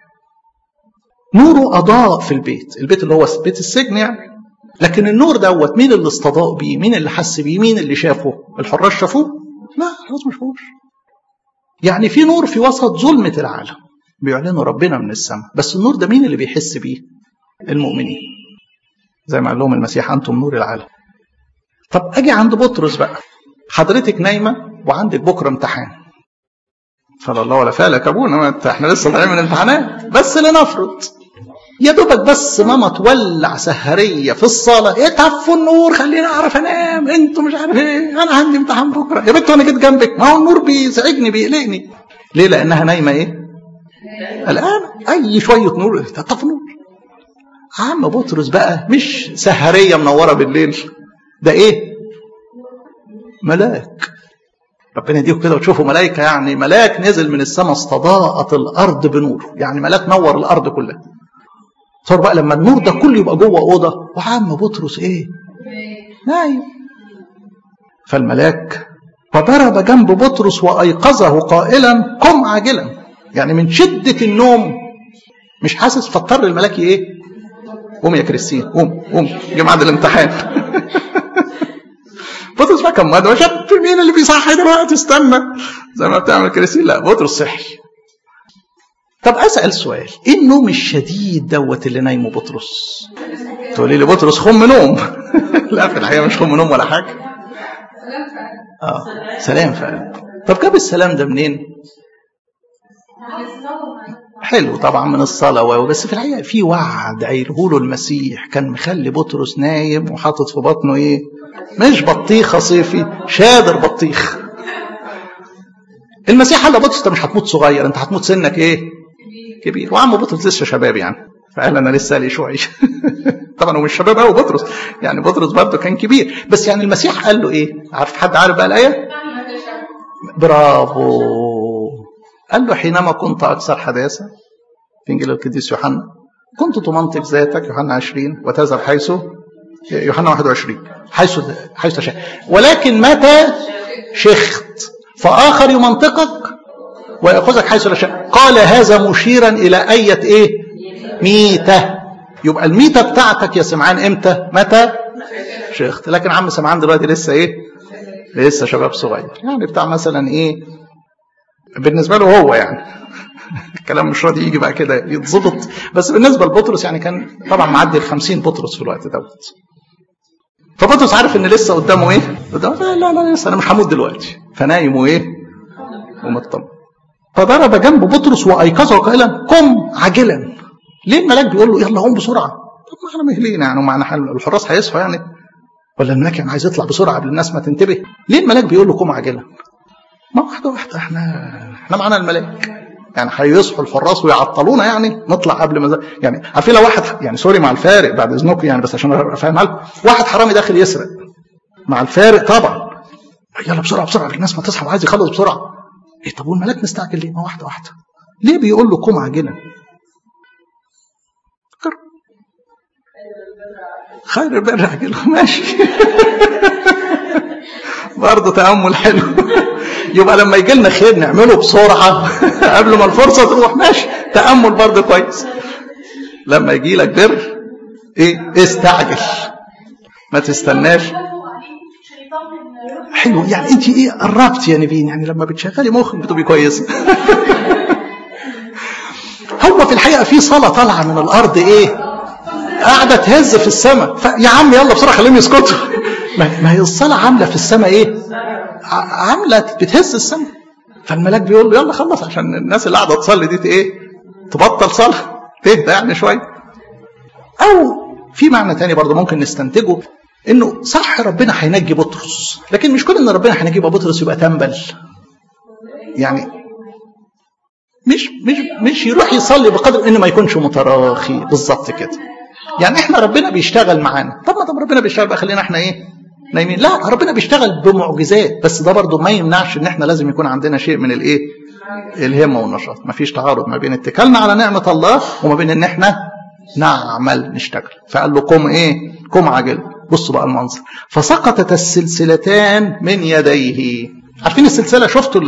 نوره أضاء في البيت البيت اللي هو بيت السجن يعني لكن النور دوت مين اللي استضاء بيه مين اللي حس بيه مين اللي شافه الحراس شافوه لا خلاص ما شافوش يعني في نور في وسط ظلمة العالم بيعلنوا ربنا من السماء بس النور ده مين اللي بيحس بيه المؤمنين زي ما قال لهم المسيح انتم نور العالم طب اجي عند بطرس بقى حضرتك نايمه وعندك بكره امتحان فلا الله ولا فالك ابونا ما انت احنا لسه طالعين من امتحانات بس لنفرض يا دوبك بس ماما تولع سهريه في الصاله ايه طفوا النور خليني اعرف انام انتوا مش عارف ايه انا عندي امتحان بكره يا بنت وانا جيت جنبك ما هو النور بيزعجني بيقلقني ليه لانها نايمه ايه الان اي شويه نور طفوا نور عم بطرس بقى مش سهريه منوره بالليل ده ايه ملاك ربنا يديكم كده وتشوفوا ملائكه يعني ملاك نزل من السماء استضاءت الارض بنور يعني ملاك نور الارض كلها صار بقى لما النور ده كله يبقى جوه اوضه وعم بطرس ايه نايم فالملاك فضرب جنب بطرس وايقظه قائلا قم عاجلا يعني من شده النوم مش حاسس فاضطر الملاك ايه قوم يا كريستين قوم قوم جه ميعاد الامتحان بطرس بقى كان مدوى شاب مين اللي بيصحي دلوقتي استنى زي ما بتعمل كريستين لا بطرس صحي طب اسال سؤال ايه النوم الشديد دوت اللي نايمه بطرس تقولي لي بطرس خم نوم لا في الحقيقه مش خم نوم ولا حاجه اه سلام فعلا طب جاب السلام ده منين حلو طبعا من الصلاة بس في الحقيقة في وعد قايله له المسيح كان مخلي بطرس نايم وحاطط في بطنه ايه؟ مش بطيخة صيفي شادر بطيخ. المسيح قال لبطرس انت مش هتموت صغير انت هتموت سنك ايه؟ كبير وعم بطرس لسه شباب يعني فقال انا لسه لي شويه طبعا هو مش شباب قوي بطرس يعني بطرس برضه كان كبير بس يعني المسيح قال له ايه؟ عارف حد عارف بقى الايه؟ برافو قال له حينما كنت أكثر حداثة في إنجيل القديس يوحنا كنت تمنطق ذاتك يوحنا 20 وتذهب حيث يوحنا 21 حيث حيث تشاء ولكن متى شخت فآخر يمنطقك ويأخذك حيث لا شاء قال هذا مشيرا إلى أية إيه ميتة يبقى الميتة بتاعتك يا سمعان إمتى متى شيخت لكن عم سمعان دلوقتي لسه إيه لسه شباب صغير يعني بتاع مثلا إيه بالنسبة له هو يعني الكلام مش راضي يجي بقى كده يتظبط بس بالنسبة لبطرس يعني كان طبعا معدي ال 50 بطرس في الوقت دوت فبطرس عارف ان لسه قدامه ايه؟ قدامه لا لا لا لسه انا مش هموت دلوقتي فنايم وايه؟ ومطمن فضرب جنب بطرس وايقظه قائلا قم عاجلا ليه الملاك بيقول له يلا قوم بسرعه طب ما احنا مهلين يعني ومعنا الحراس هيصحوا يعني ولا الملاك يعني عايز يطلع بسرعه قبل الناس ما تنتبه ليه الملاك بيقول له قم عاجلا ما واحده واحده احنا احنا معانا الملاك يعني هيصحوا الحراس ويعطلونا يعني نطلع قبل ما يعني عارفين لو واحد يعني سوري مع الفارق بعد اذنكم يعني بس عشان افهمها لكم واحد حرامي داخل يسرق مع الفارق طبعا يلا بسرعه بسرعه الناس ما تصحى وعايز يخلص بسرعه ايه طب والملاك مستعجل ليه؟ ما واحده واحده ليه بيقول له قم عاجلا؟ خير البر عاجله ماشي برضه تامل حلو يبقى لما يجي لنا خير نعمله بسرعه قبل ما الفرصه تروح ماشي تامل برضه كويس لما يجي لك بر ايه استعجل ما تستناش حلو يعني انت ايه قربت يا نبين يعني لما بتشغلي مخك بتبقي كويسه هو في الحقيقه في صلاه طالعه من الارض ايه قاعده تهز في السماء يا عم يلا بسرعه خليهم يسكتوا ما هي الصلاه عامله في السماء ايه عامله بتهز السماء فالملاك بيقول له يلا خلص عشان الناس اللي قاعده تصلي دي ايه تبطل صلاه تهدى يعني شويه او في معنى تاني برضه ممكن نستنتجه انه صح ربنا هينجي بطرس لكن مش كل ان ربنا هينجي بطرس يبقى تنبل يعني مش مش مش يروح يصلي بقدر انه ما يكونش متراخي بالظبط كده يعني احنا ربنا بيشتغل معانا طب ما طب ربنا بيشتغل بقى خلينا احنا ايه نايمين لا ربنا بيشتغل بمعجزات بس ده برضه ما يمنعش ان احنا لازم يكون عندنا شيء من الايه الهمه والنشاط ما فيش تعارض ما بين اتكالنا على نعمه الله وما بين ان احنا نعمل نشتغل فقال له قم ايه قم عاجل بصوا بقى المنظر فسقطت السلسلتان من يديه عارفين السلسله شفتوا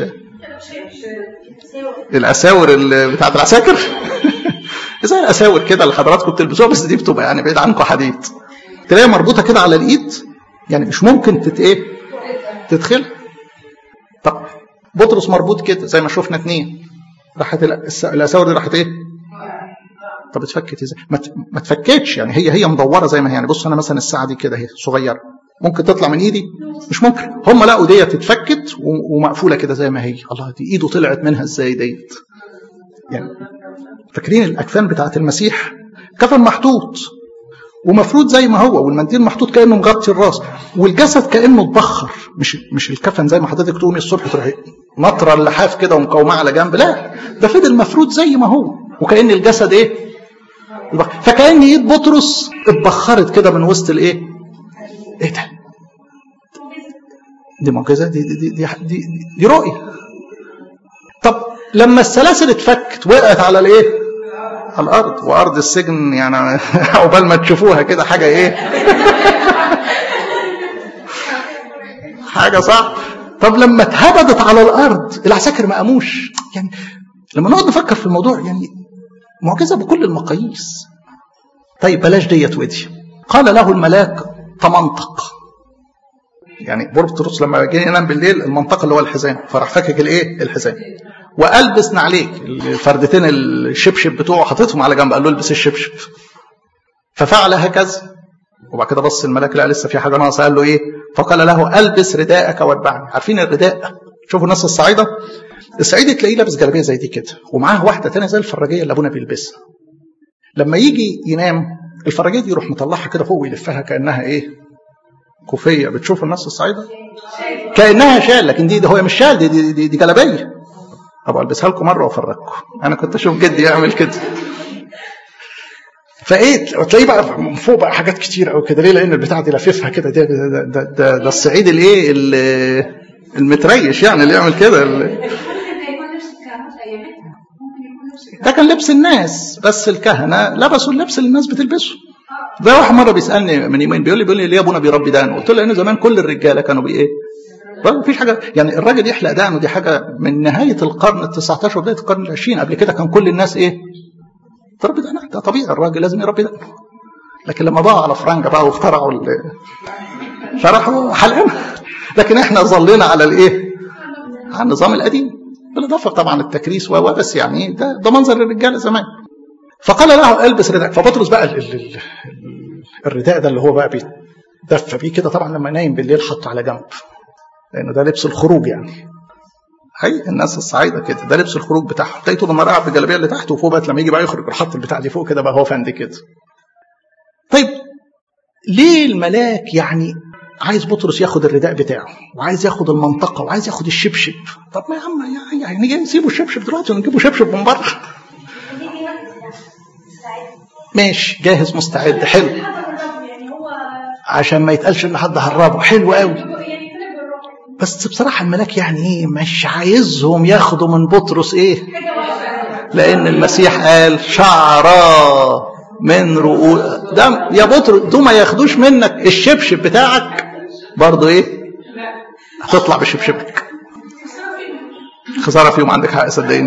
الاساور بتاعت العساكر زي الاساور كده اللي حضراتكم بتلبسوها بس دي بتبقى يعني بعيد عنكم حديد تلاقيها مربوطه كده على الايد يعني مش ممكن تت ايه تدخل طب بطرس مربوط كده زي ما شفنا اتنين راحت الاساور دي راحت ايه طب اتفكت ازاي ما تفكتش يعني هي هي مدوره زي ما هي يعني بص انا مثلا الساعه دي كده اهي صغيره ممكن تطلع من ايدي مش ممكن هم لقوا ديت اتفكت ومقفوله كده زي ما هي الله دي ايده طلعت منها ازاي ديت يعني فاكرين الاكفان بتاعت المسيح كفن محطوط ومفروض زي ما هو والمنديل محطوط كانه مغطي الراس والجسد كانه اتبخر مش مش الكفن زي ما حضرتك تقومي الصبح تروحي نطره اللحاف كده ومقوماه على جنب لا ده فضل مفروض زي ما هو وكان الجسد ايه فكأن ايد بطرس اتبخرت كده من وسط الايه؟ ايه ده؟ دي معجزه دي دي دي دي, دي, دي رؤيه. طب لما السلاسل اتفكت وقعت على الايه؟ على الارض وارض السجن يعني عقبال ما تشوفوها كده حاجه ايه؟ حاجه صح؟ طب لما اتهبدت على الارض العساكر ما قاموش يعني لما نقعد نفكر في الموضوع يعني معجزة بكل المقاييس طيب بلاش ديت ودي قال له الملاك تمنطق يعني بطرس لما جه ينام بالليل المنطقة اللي هو الحزام فراح فكك الايه الحزام والبس نعليك الفردتين الشبشب بتوعه حاططهم على جنب قال له البس الشبشب ففعل هكذا وبعد كده بص الملاك لا لسه في حاجه ناقصه قال له ايه فقال له البس رداءك واتبعني عارفين الرداء شوفوا الناس الصعيده الصعيدي تلاقيه لابس جلابيه زي دي كده ومعاه واحده تانية زي الفراجيه اللي ابونا بيلبسها لما يجي ينام الفراجيه دي يروح مطلعها كده فوق ويلفها كانها ايه كوفيه بتشوفوا الناس الصعيده كانها شال لكن دي, دي هو مش شال دي دي, دي, دي جلابيه ابقى البسها لكم مره وافرجكم انا كنت اشوف جدي يعمل كده فايه تلاقيه بقى من فوق بقى حاجات كتير قوي كده ليه لان البتاع دي لففها كده ده ده, ده, ده, ده الصعيد الايه المتريش يعني اللي يعمل كده اللي... ده كان لبس الناس بس الكهنه لبسوا اللبس اللي الناس بتلبسه ده واحد مره بيسالني من يومين بيقول لي بيقول لي ليه ابونا بيربي دقن قلت له لان زمان كل الرجاله كانوا بايه ما فيش حاجه يعني الراجل يحلق دقنه دي حاجه من نهايه القرن ال 19 وبدايه القرن ال 20 قبل كده كان كل الناس ايه تربي دقنها ده طبيعي الراجل لازم يربي دقنه لكن لما ضاعوا على فرنجا بقى واخترعوا ال... شرحوا حلقنا لكن احنا ظلينا على الايه على النظام القديم بالاضافه طبعا التكريس و بس يعني ده ده منظر الرجاله زمان فقال له البس رداء فبطرس بقى ال ال ال الرداء ده اللي هو بقى بيتدفى بيه كده طبعا لما نايم بالليل حطه على جنب لانه ده لبس الخروج يعني هي الناس الصعايده كده ده لبس الخروج بتاعهم تلاقي طول النهار قاعد بالجلابيه اللي تحت وفوق بقى لما يجي بقى يخرج يحط البتاع دي فوق كده بقى هو فندي كده طيب ليه الملاك يعني عايز بطرس ياخد الرداء بتاعه وعايز ياخد المنطقه وعايز ياخد الشبشب طب ما يا عم يعني نيجي نسيبه الشبشب دلوقتي ونجيبه شبشب من بره ماشي جاهز مستعد حلو عشان ما يتقالش ان حد هربه حلو قوي بس بصراحه الملاك يعني ايه مش عايزهم ياخدوا من بطرس ايه لان المسيح قال شعرا من رؤوس ده يا بطرس دول ما ياخدوش منك الشبشب بتاعك برضه ايه هتطلع بشبشبك خساره فيهم عندك حق صدقني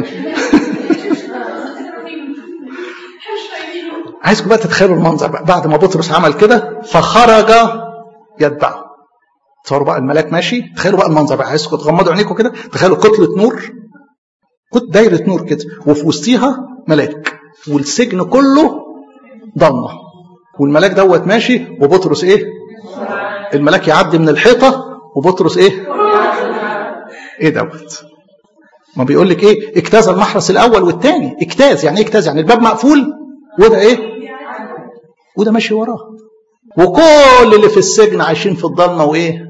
عايزكم بقى تتخيلوا المنظر بقى بعد ما بطرس عمل كده فخرج يتبعه تصوروا بقى الملاك ماشي تخيلوا بقى المنظر بقى عايزكم تغمضوا عينيكم كده تخيلوا كتله نور كنت دايره نور كده وفي وسطيها ملاك والسجن كله ضلمه والملاك دوت ماشي وبطرس ايه الملاك يعدي من الحيطه وبطرس ايه ايه دوت ما بيقول لك ايه اجتاز المحرس الاول والثاني اجتاز يعني ايه اجتاز يعني الباب مقفول وده ايه وده ماشي وراه وكل اللي في السجن عايشين في الضلمه وايه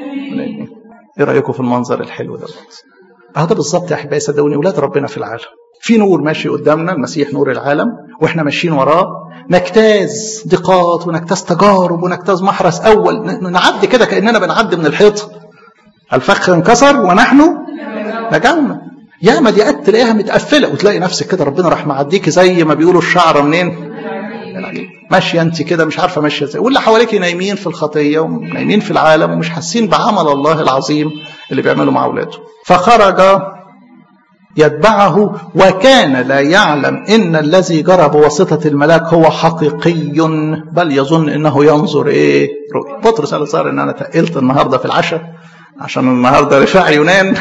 ايه رايكم في المنظر الحلو دوت اهو ده بالظبط يا احبائي صدقوني ولاد ربنا في العالم في نور ماشي قدامنا المسيح نور العالم واحنا ماشيين وراه نجتاز ضيقات ونجتاز تجارب ونجتاز محرس اول نعدي كده كاننا بنعدي من الحيط الفخ انكسر ونحن نجونا ياما دي قد تلاقيها متقفله وتلاقي نفسك كده ربنا راح معديكي زي ما بيقولوا الشعره منين؟ ماشيه انت كده مش عارفه ماشيه ازاي واللي حواليك نايمين في الخطيه ونايمين في العالم ومش حاسين بعمل الله العظيم اللي بيعمله مع اولاده فخرج يتبعه وكان لا يعلم ان الذي جرى بواسطه الملاك هو حقيقي بل يظن انه ينظر ايه رؤيا بطرس قال صار ان انا تقلت النهارده في العشاء عشان النهارده رفاع يونان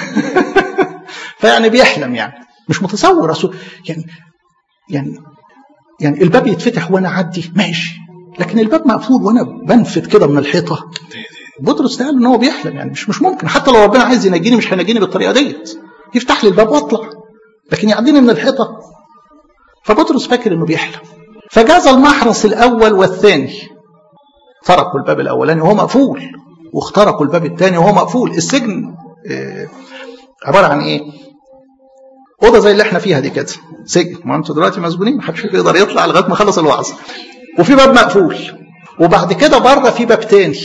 فيعني بيحلم يعني مش متصور أصول يعني يعني يعني الباب يتفتح وانا اعدي ماشي لكن الباب مقفول وانا بنفت كده من الحيطه بطرس قال ان هو بيحلم يعني مش مش ممكن حتى لو ربنا عايز ينجيني مش هينجيني بالطريقه ديت يفتح لي الباب واطلع لكن يعديني من الحيطه فبطرس فاكر انه بيحلم فجاز المحرس الاول والثاني تركوا الباب الاولاني وهو مقفول واخترقوا الباب الثاني وهو مقفول السجن عباره عن ايه اوضه زي اللي احنا فيها دي كده سجن ما انتوا دلوقتي مسجونين محدش يقدر يطلع لغايه ما يخلص الوعظ وفي باب مقفول وبعد كده بره في باب تاني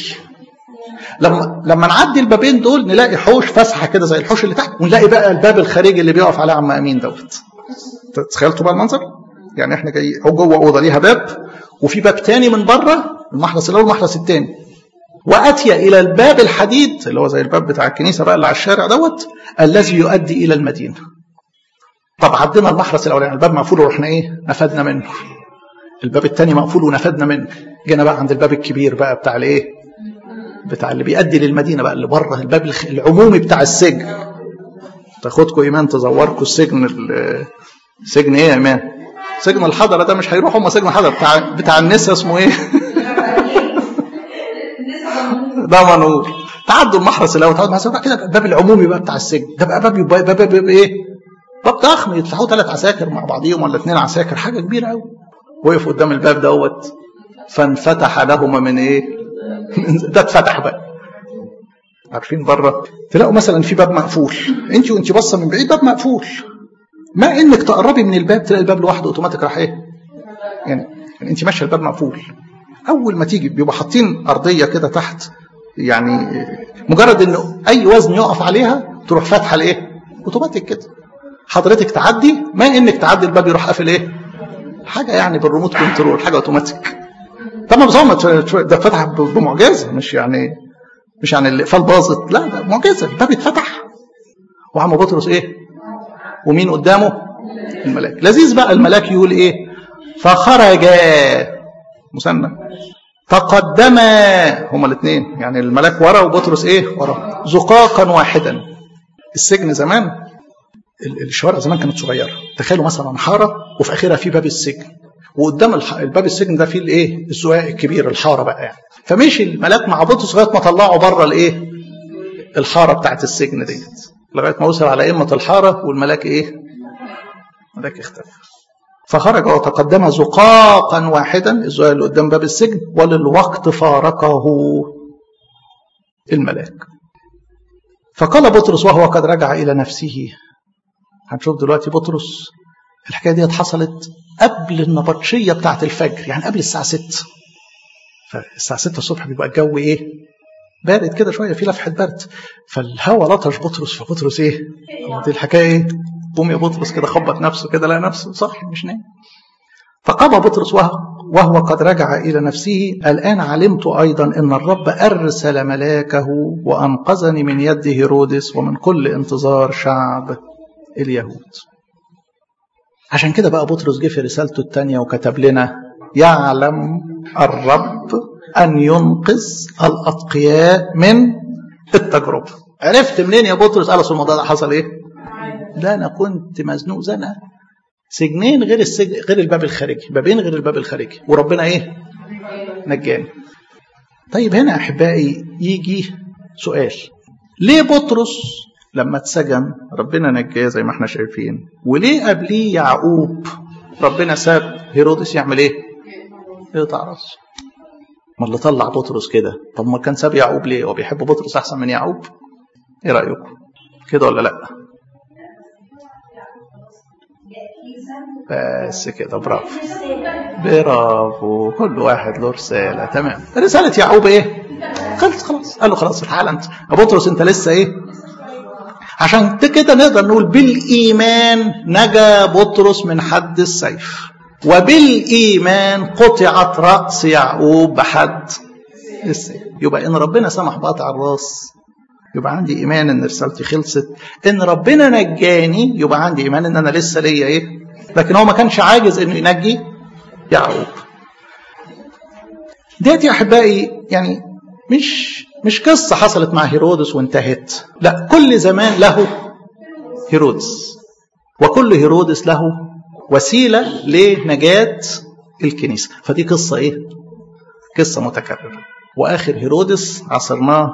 لما لما نعدي البابين دول نلاقي حوش فسحه كده زي الحوش اللي تحت ونلاقي بقى الباب الخارجي اللي بيقف عليه عم امين دوت تخيلتوا بقى المنظر يعني احنا جاي جوه اوضه ليها باب وفي باب تاني من بره المحرس الاول والمحرس الثاني واتي الى الباب الحديد اللي هو زي الباب بتاع الكنيسه بقى اللي على الشارع دوت الذي يؤدي الى المدينه طب عدينا المحرس الاولاني الباب مقفول ورحنا ايه نفدنا منه الباب الثاني مقفول ونفدنا منه جينا بقى عند الباب الكبير بقى بتاع الايه بتاع اللي بيؤدي للمدينه بقى اللي بره الباب العمومي بتاع السجن تاخدكم ايمان تزوركم السجن سجن ايه يا ايمان سجن الحضره ده مش هيروح هم سجن الحضره بتاع بتاع النساء اسمه ايه ده منور تعدوا المحرس الاول تعدوا المحرس كده الباب العمومي بقى بتاع السجن ده بقى باب باب, باب, باب ايه باب ضخم يفتحوه ثلاث عساكر مع بعضيهم ولا اثنين عساكر حاجه كبيره قوي وقف قدام الباب دوت فانفتح لهما من ايه ده اتفتح بقى عارفين بره تلاقوا مثلا في باب مقفول انت وانت باصه من بعيد باب مقفول ما انك تقربي من الباب تلاقي الباب لوحده اوتوماتيك راح ايه يعني, يعني انت ماشيه الباب مقفول اول ما تيجي بيبقوا حاطين ارضيه كده تحت يعني مجرد انه اي وزن يقف عليها تروح فاتحه الايه اوتوماتيك كده حضرتك تعدي ما انك تعدي الباب يروح قافل ايه حاجه يعني بالريموت كنترول حاجه اوتوماتيك طبعا بس هو ده فتح بمعجزه مش يعني مش يعني الاقفال باظت لا ده معجزه الباب اتفتح وعم بطرس ايه ومين قدامه الملاك لذيذ بقى الملاك يقول ايه فخرج مثنى تقدما هما الاثنين يعني الملاك ورا وبطرس ايه ورا زقاقا واحدا السجن زمان الشوارع زمان كانت صغيره تخيلوا مثلا حاره وفي اخرها في باب السجن وقدام الباب السجن ده فيه الايه الزقاق الكبير الحاره بقى يعني فمشي الملاك مع بطرس لغايه ما طلعوا بره الايه الحاره بتاعت السجن ديت لغايه ما وصل على ائمه الحاره والملاك ايه الملاك اختفى فخرج وتقدم زقاقا واحدا الزقاق اللي قدام باب السجن وللوقت فارقه الملاك فقال بطرس وهو قد رجع الى نفسه هنشوف دلوقتي بطرس الحكايه دي حصلت قبل النبطشيه بتاعت الفجر يعني قبل الساعه 6 فالساعه 6 الصبح بيبقى الجو ايه بارد كده شويه في لفحه برد فالهواء لطش بطرس فبطرس ايه دي الحكايه ايه قوم يا بطرس كده خبط نفسه كده لقى نفسه صاحي مش نايم فقام بطرس وهو, وهو قد رجع إلى نفسه الآن علمت أيضا أن الرب أرسل ملاكه وأنقذني من يد هيرودس ومن كل انتظار شعب اليهود عشان كده بقى بطرس جه في رسالته الثانية وكتب لنا يعلم الرب أن ينقذ الأتقياء من التجربة عرفت منين يا بطرس قال الموضوع ده حصل ايه لا انا كنت مزنوق زنقه سجنين غير السجن غير الباب الخارجي بابين غير الباب الخارجي وربنا ايه نجاني طيب هنا احبائي يجي سؤال ليه بطرس لما اتسجن ربنا نجاه زي ما احنا شايفين وليه قبليه يعقوب ربنا ساب هيرودس يعمل ايه يقطع راسه ما اللي طلع بطرس كده طب ما كان ساب يعقوب ليه هو بيحب بطرس احسن من يعقوب ايه رايكم كده ولا لا بس كده برافو برافو كل واحد له رسالة تمام رسالة يعقوب ايه خلص خلاص قال له خلاص تعالى انت يا بطرس انت لسه ايه عشان كده نقدر نقول بالإيمان نجا بطرس من حد السيف وبالإيمان قطعت رأس يعقوب بحد السيف يبقى إن ربنا سمح بقطع الراس يبقى عندي إيمان إن رسالتي خلصت إن ربنا نجاني يبقى عندي إيمان إن أنا لسه ليا إيه لكن هو ما كانش عاجز إنه ينجي يعقوب ديت يا أحبائي يعني مش مش قصة حصلت مع هيرودس وانتهت لا كل زمان له هيرودس وكل هيرودس له وسيلة لنجاة الكنيسة فدي قصة ايه قصة متكررة واخر هيرودس عصرناه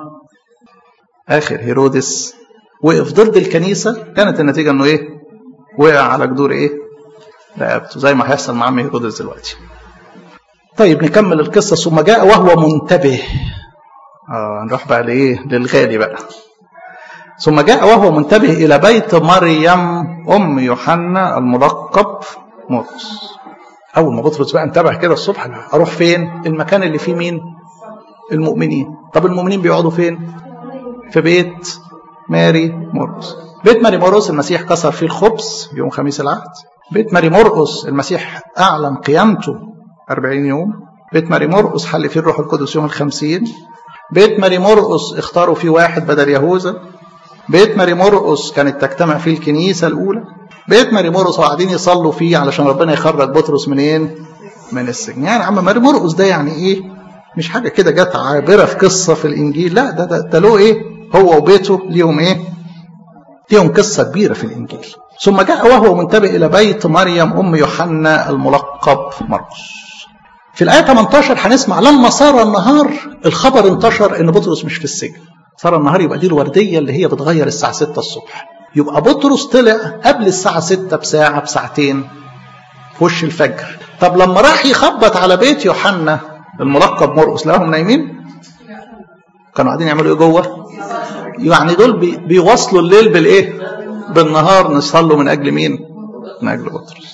اخر هيرودس وقف ضد الكنيسة كانت النتيجة انه ايه وقع على جدور ايه رقبته زي ما هيحصل مع عم هيرودس دلوقتي طيب نكمل القصة ثم جاء وهو منتبه آه نروح بقى لايه للغالي بقى ثم جاء وهو منتبه الى بيت مريم ام يوحنا الملقب مرقس اول ما بطرس بقى انتبه كده الصبح اروح فين المكان اللي فيه مين المؤمنين طب المؤمنين بيقعدوا فين في بيت ماري مرقس بيت ماري مرقس المسيح كسر فيه الخبز يوم خميس العهد بيت ماري مرقس المسيح اعلن قيامته 40 يوم بيت ماري مرقس حل فيه الروح القدس يوم الخمسين بيت ماري مرقس اختاروا فيه واحد بدل يهوذا بيت ماري مرقس كانت تجتمع فيه الكنيسة الأولى بيت ماري مرقس قاعدين يصلوا فيه علشان ربنا يخرج بطرس منين من السجن يعني عم ماري مرقس ده يعني ايه مش حاجة كده جت عابرة في قصة في الإنجيل لا ده ده, ده له ايه هو وبيته ليهم ايه ليهم قصة كبيرة في الإنجيل ثم جاء وهو منتبه إلى بيت مريم أم يوحنا الملقب مرقس في الآية 18 هنسمع لما صار النهار الخبر انتشر إن بطرس مش في السجن صار النهار يبقى دي الوردية اللي هي بتغير الساعة 6 الصبح يبقى بطرس طلع قبل الساعة 6 بساعة بساعتين في وش الفجر طب لما راح يخبط على بيت يوحنا الملقب مرقس لقاهم نايمين كانوا قاعدين يعملوا ايه جوه يعني دول بي بيواصلوا الليل بالايه بالنهار نصلوا من اجل مين من اجل بطرس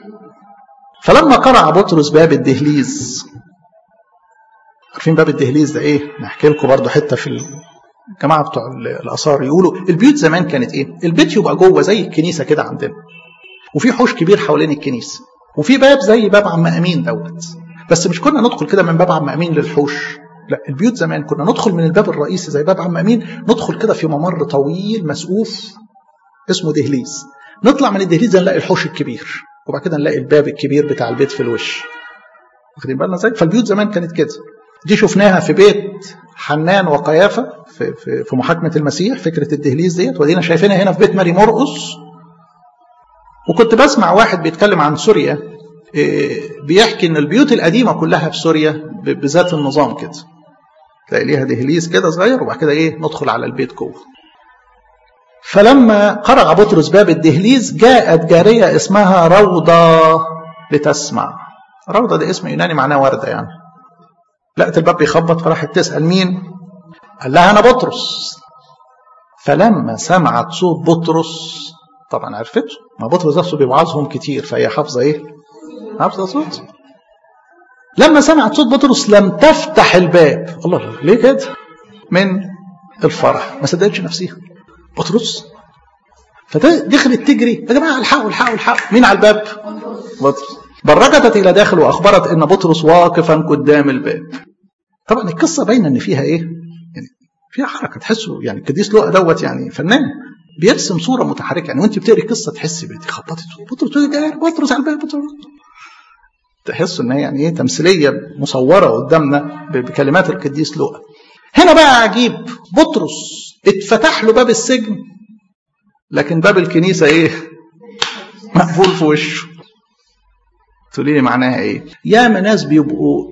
فلما قرع بطرس باب الدهليز عارفين باب الدهليز ده ايه نحكي لكم برضو حته في الجماعه بتوع الاثار يقولوا البيوت زمان كانت ايه البيت يبقى جوه زي الكنيسه كده عندنا وفي حوش كبير حوالين الكنيسه وفي باب زي باب عم امين دوت بس مش كنا ندخل كده من باب عم امين للحوش لا البيوت زمان كنا ندخل من الباب الرئيسي زي باب عم امين ندخل كده في ممر طويل مسقوف اسمه دهليز نطلع من الدهليز نلاقي الحوش الكبير وبعد كده نلاقي الباب الكبير بتاع البيت في الوش واخدين بالنا ازاي فالبيوت زمان كانت كده دي شفناها في بيت حنان وقيافه في, في, في محاكمه المسيح فكره الدهليز ديت ودينا شايفينها هنا في بيت ماري مرقص وكنت بسمع واحد بيتكلم عن سوريا بيحكي ان البيوت القديمه كلها في سوريا بذات النظام كده تلاقي ليها دهليز كده صغير وبعد كده ايه ندخل على البيت جوه فلما قرع بطرس باب الدهليز جاءت جارية اسمها روضة لتسمع روضة ده اسم يوناني معناه وردة يعني لقت الباب بيخبط فراحت تسأل مين قال لها أنا بطرس فلما سمعت صوت بطرس طبعا عرفته ما بطرس نفسه بيوعظهم كتير فهي حافظة ايه حافظة صوت لما سمعت صوت بطرس لم تفتح الباب الله ليه كده من الفرح ما صدقتش نفسها بطرس فدخلت تجري يا جماعه الحقوا الحقوا الحقوا مين على الباب؟ بطرس بل ركضت الى داخل واخبرت ان بطرس واقفا قدام الباب طبعا القصه باينه ان فيها ايه؟ يعني فيها حركه تحسوا يعني القديس لوقا دوت يعني فنان بيرسم صوره متحركه يعني وانت بتقري القصه تحسي بيتي خبطت بطرس بطرس على الباب بطرس تحسوا ان هي يعني ايه تمثيليه مصوره قدامنا بكلمات القديس لوقا هنا بقى عجيب بطرس اتفتح له باب السجن لكن باب الكنيسة ايه مقفول في وشه تقولي لي معناها ايه ياما ناس بيبقوا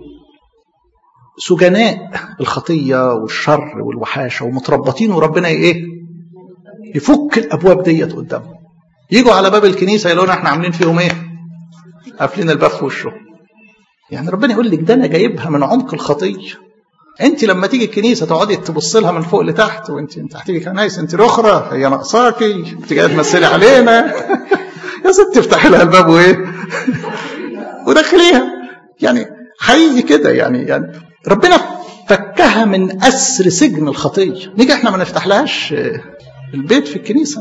سجناء الخطية والشر والوحاشة ومتربطين وربنا ايه يفك الابواب ديت قدامهم يجوا على باب الكنيسة يقولوا احنا عاملين فيهم ايه قافلين الباب في وشه يعني ربنا يقول لك ده انا جايبها من عمق الخطيه انت لما تيجي الكنيسه تقعدي تبص لها من فوق لتحت وانت انت هتيجي كنايس انت الاخرى هي ناقصاكي انت جايه تمثلي علينا يا ست افتحي لها الباب وايه ودخليها يعني حقيقي كده يعني يعني ربنا فكها من اسر سجن الخطيه نيجي احنا ما نفتحلهاش البيت في الكنيسه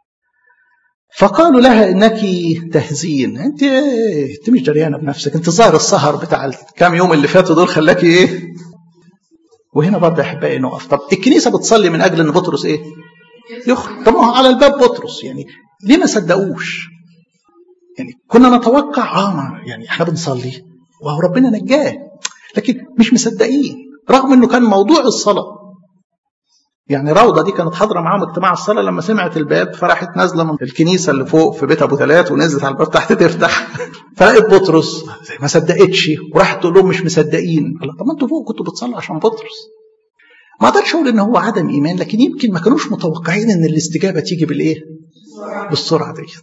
فقالوا لها انك تهزين انت انت مش دريانه بنفسك انت ظاهر السهر بتاع الكام يوم اللي فاتوا دول خلاكي ايه وهنا برضه يا احبائي نقف طب الكنيسه بتصلي من اجل ان بطرس ايه يخرج طب ما هو على الباب بطرس يعني ليه ما صدقوش يعني كنا نتوقع اه يعني احنا بنصلي وهو ربنا نجاه لكن مش مصدقين رغم انه كان موضوع الصلاه يعني روضة دي كانت حاضرة معاهم اجتماع الصلاة لما سمعت الباب فراحت نازلة من الكنيسة اللي فوق في بيت أبو ثلاث ونزلت على الباب تحت تفتح فلقيت بطرس ما صدقتش وراحت تقول لهم مش مصدقين قال طب ما انتوا فوق كنتوا بتصلوا عشان بطرس ما اقدرش اقول ان هو عدم ايمان لكن يمكن ما كانوش متوقعين ان الاستجابه تيجي بالايه؟ بالسرعه ديت.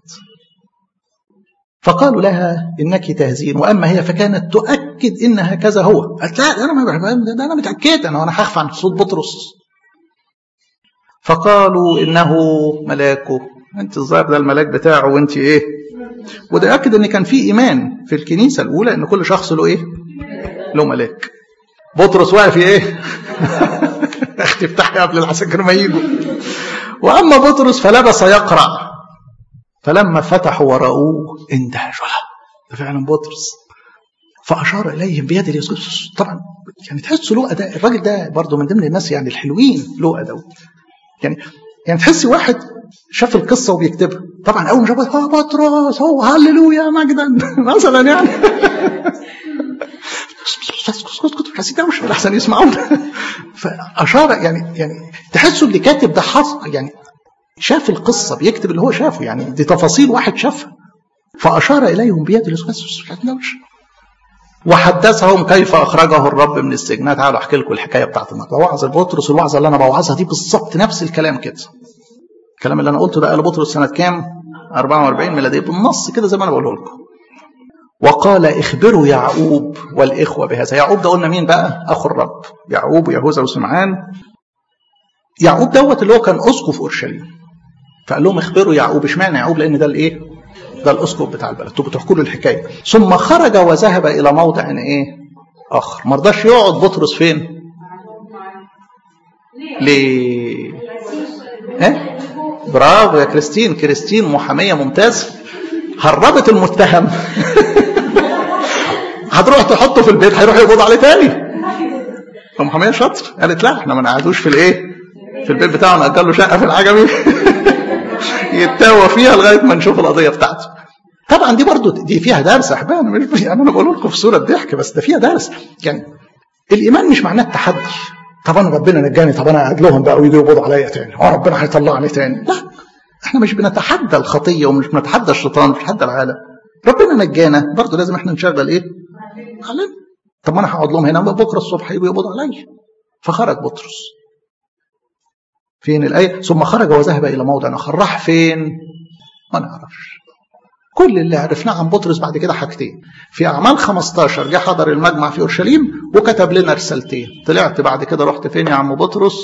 فقالوا لها انك تهزين واما هي فكانت تؤكد ان هكذا هو قالت لا انا ما انا متاكد انا وانا هخفى عن صوت بطرس فقالوا انه ملاكه انت الظاهر ده الملاك بتاعه وانت ايه وده ياكد ان كان في ايمان في الكنيسه الاولى ان كل شخص له ايه له ملاك بطرس واقف ايه اختي افتحي قبل العساكر ما يجوا واما بطرس فلبس يقرا فلما فتحوا ورأوه اندهشوا ده فعلا بطرس فاشار اليهم بيد اليسوع طبعا يعني تحسوا لوقا ده الراجل ده برضه من ضمن الناس يعني الحلوين لوقا ده يعني يعني تحسي واحد شاف القصه وبيكتبها طبعا اول ما شافها اه بطرس هو هللويا مجدا مثلا يعني اسكت حسيت دوشه احسن يسمعونا فاشار يعني يعني تحسوا اللي كاتب ده حصل يعني شاف القصه بيكتب اللي هو شافه يعني دي تفاصيل واحد شافها فاشار اليهم بيد اليسوع وحدثهم كيف اخرجه الرب من السجن تعالوا احكي لكم الحكايه بتاعت النهارده وعظ بطرس الوعظه اللي انا بوعظها دي بالظبط نفس الكلام كده الكلام اللي انا قلته ده قال بطرس سنه كام 44 ميلاديه بالنص كده زي ما انا بقوله لكم وقال اخبروا يعقوب والاخوه بهذا يعقوب ده قلنا مين بقى اخو الرب يعقوب ويهوذا وسمعان يعقوب دوت اللي هو كان اسقف اورشليم فقال لهم اخبروا يعقوب اشمعنى يعقوب لان ده الايه ده الاسقف بتاع البلد انتوا بتحكوا له الحكايه ثم خرج وذهب الى موضع ايه اخر ما رضاش يقعد بطرس فين ليه ها برافو يا كريستين كريستين محاميه ممتازه هربت المتهم هتروح تحطه في البيت هيروح يقبض عليه تاني فمحاميه شاطر قالت لا احنا ما نقعدوش في الايه في البيت بتاعه نأجر له شقه في العجمي يتاوى فيها لغايه ما نشوف القضيه بتاعته طبعا دي برضو دي فيها درس احبائي انا مش يعني انا بقول لكم في صوره ضحك بس ده فيها درس يعني الايمان مش معناه التحدي طب انا ربنا نجاني طب انا قاعد لهم بقى ويجوا يقبضوا عليا تاني اه ربنا هيطلعني تاني لا احنا مش بنتحدى الخطيه ومش بنتحدى الشيطان مش بنتحدى العالم ربنا نجانا برضه لازم احنا نشغل ايه؟ علم طب ما انا هقعد لهم هنا بكره الصبح يجوا يقبضوا عليا فخرج بطرس فين الآية ثم خرج وذهب إلى موضع آخر راح فين ما نعرفش كل اللي عرفناه عن بطرس بعد كده حاجتين في أعمال 15 جه حضر المجمع في أورشليم وكتب لنا رسالتين طلعت بعد كده رحت فين يا عم بطرس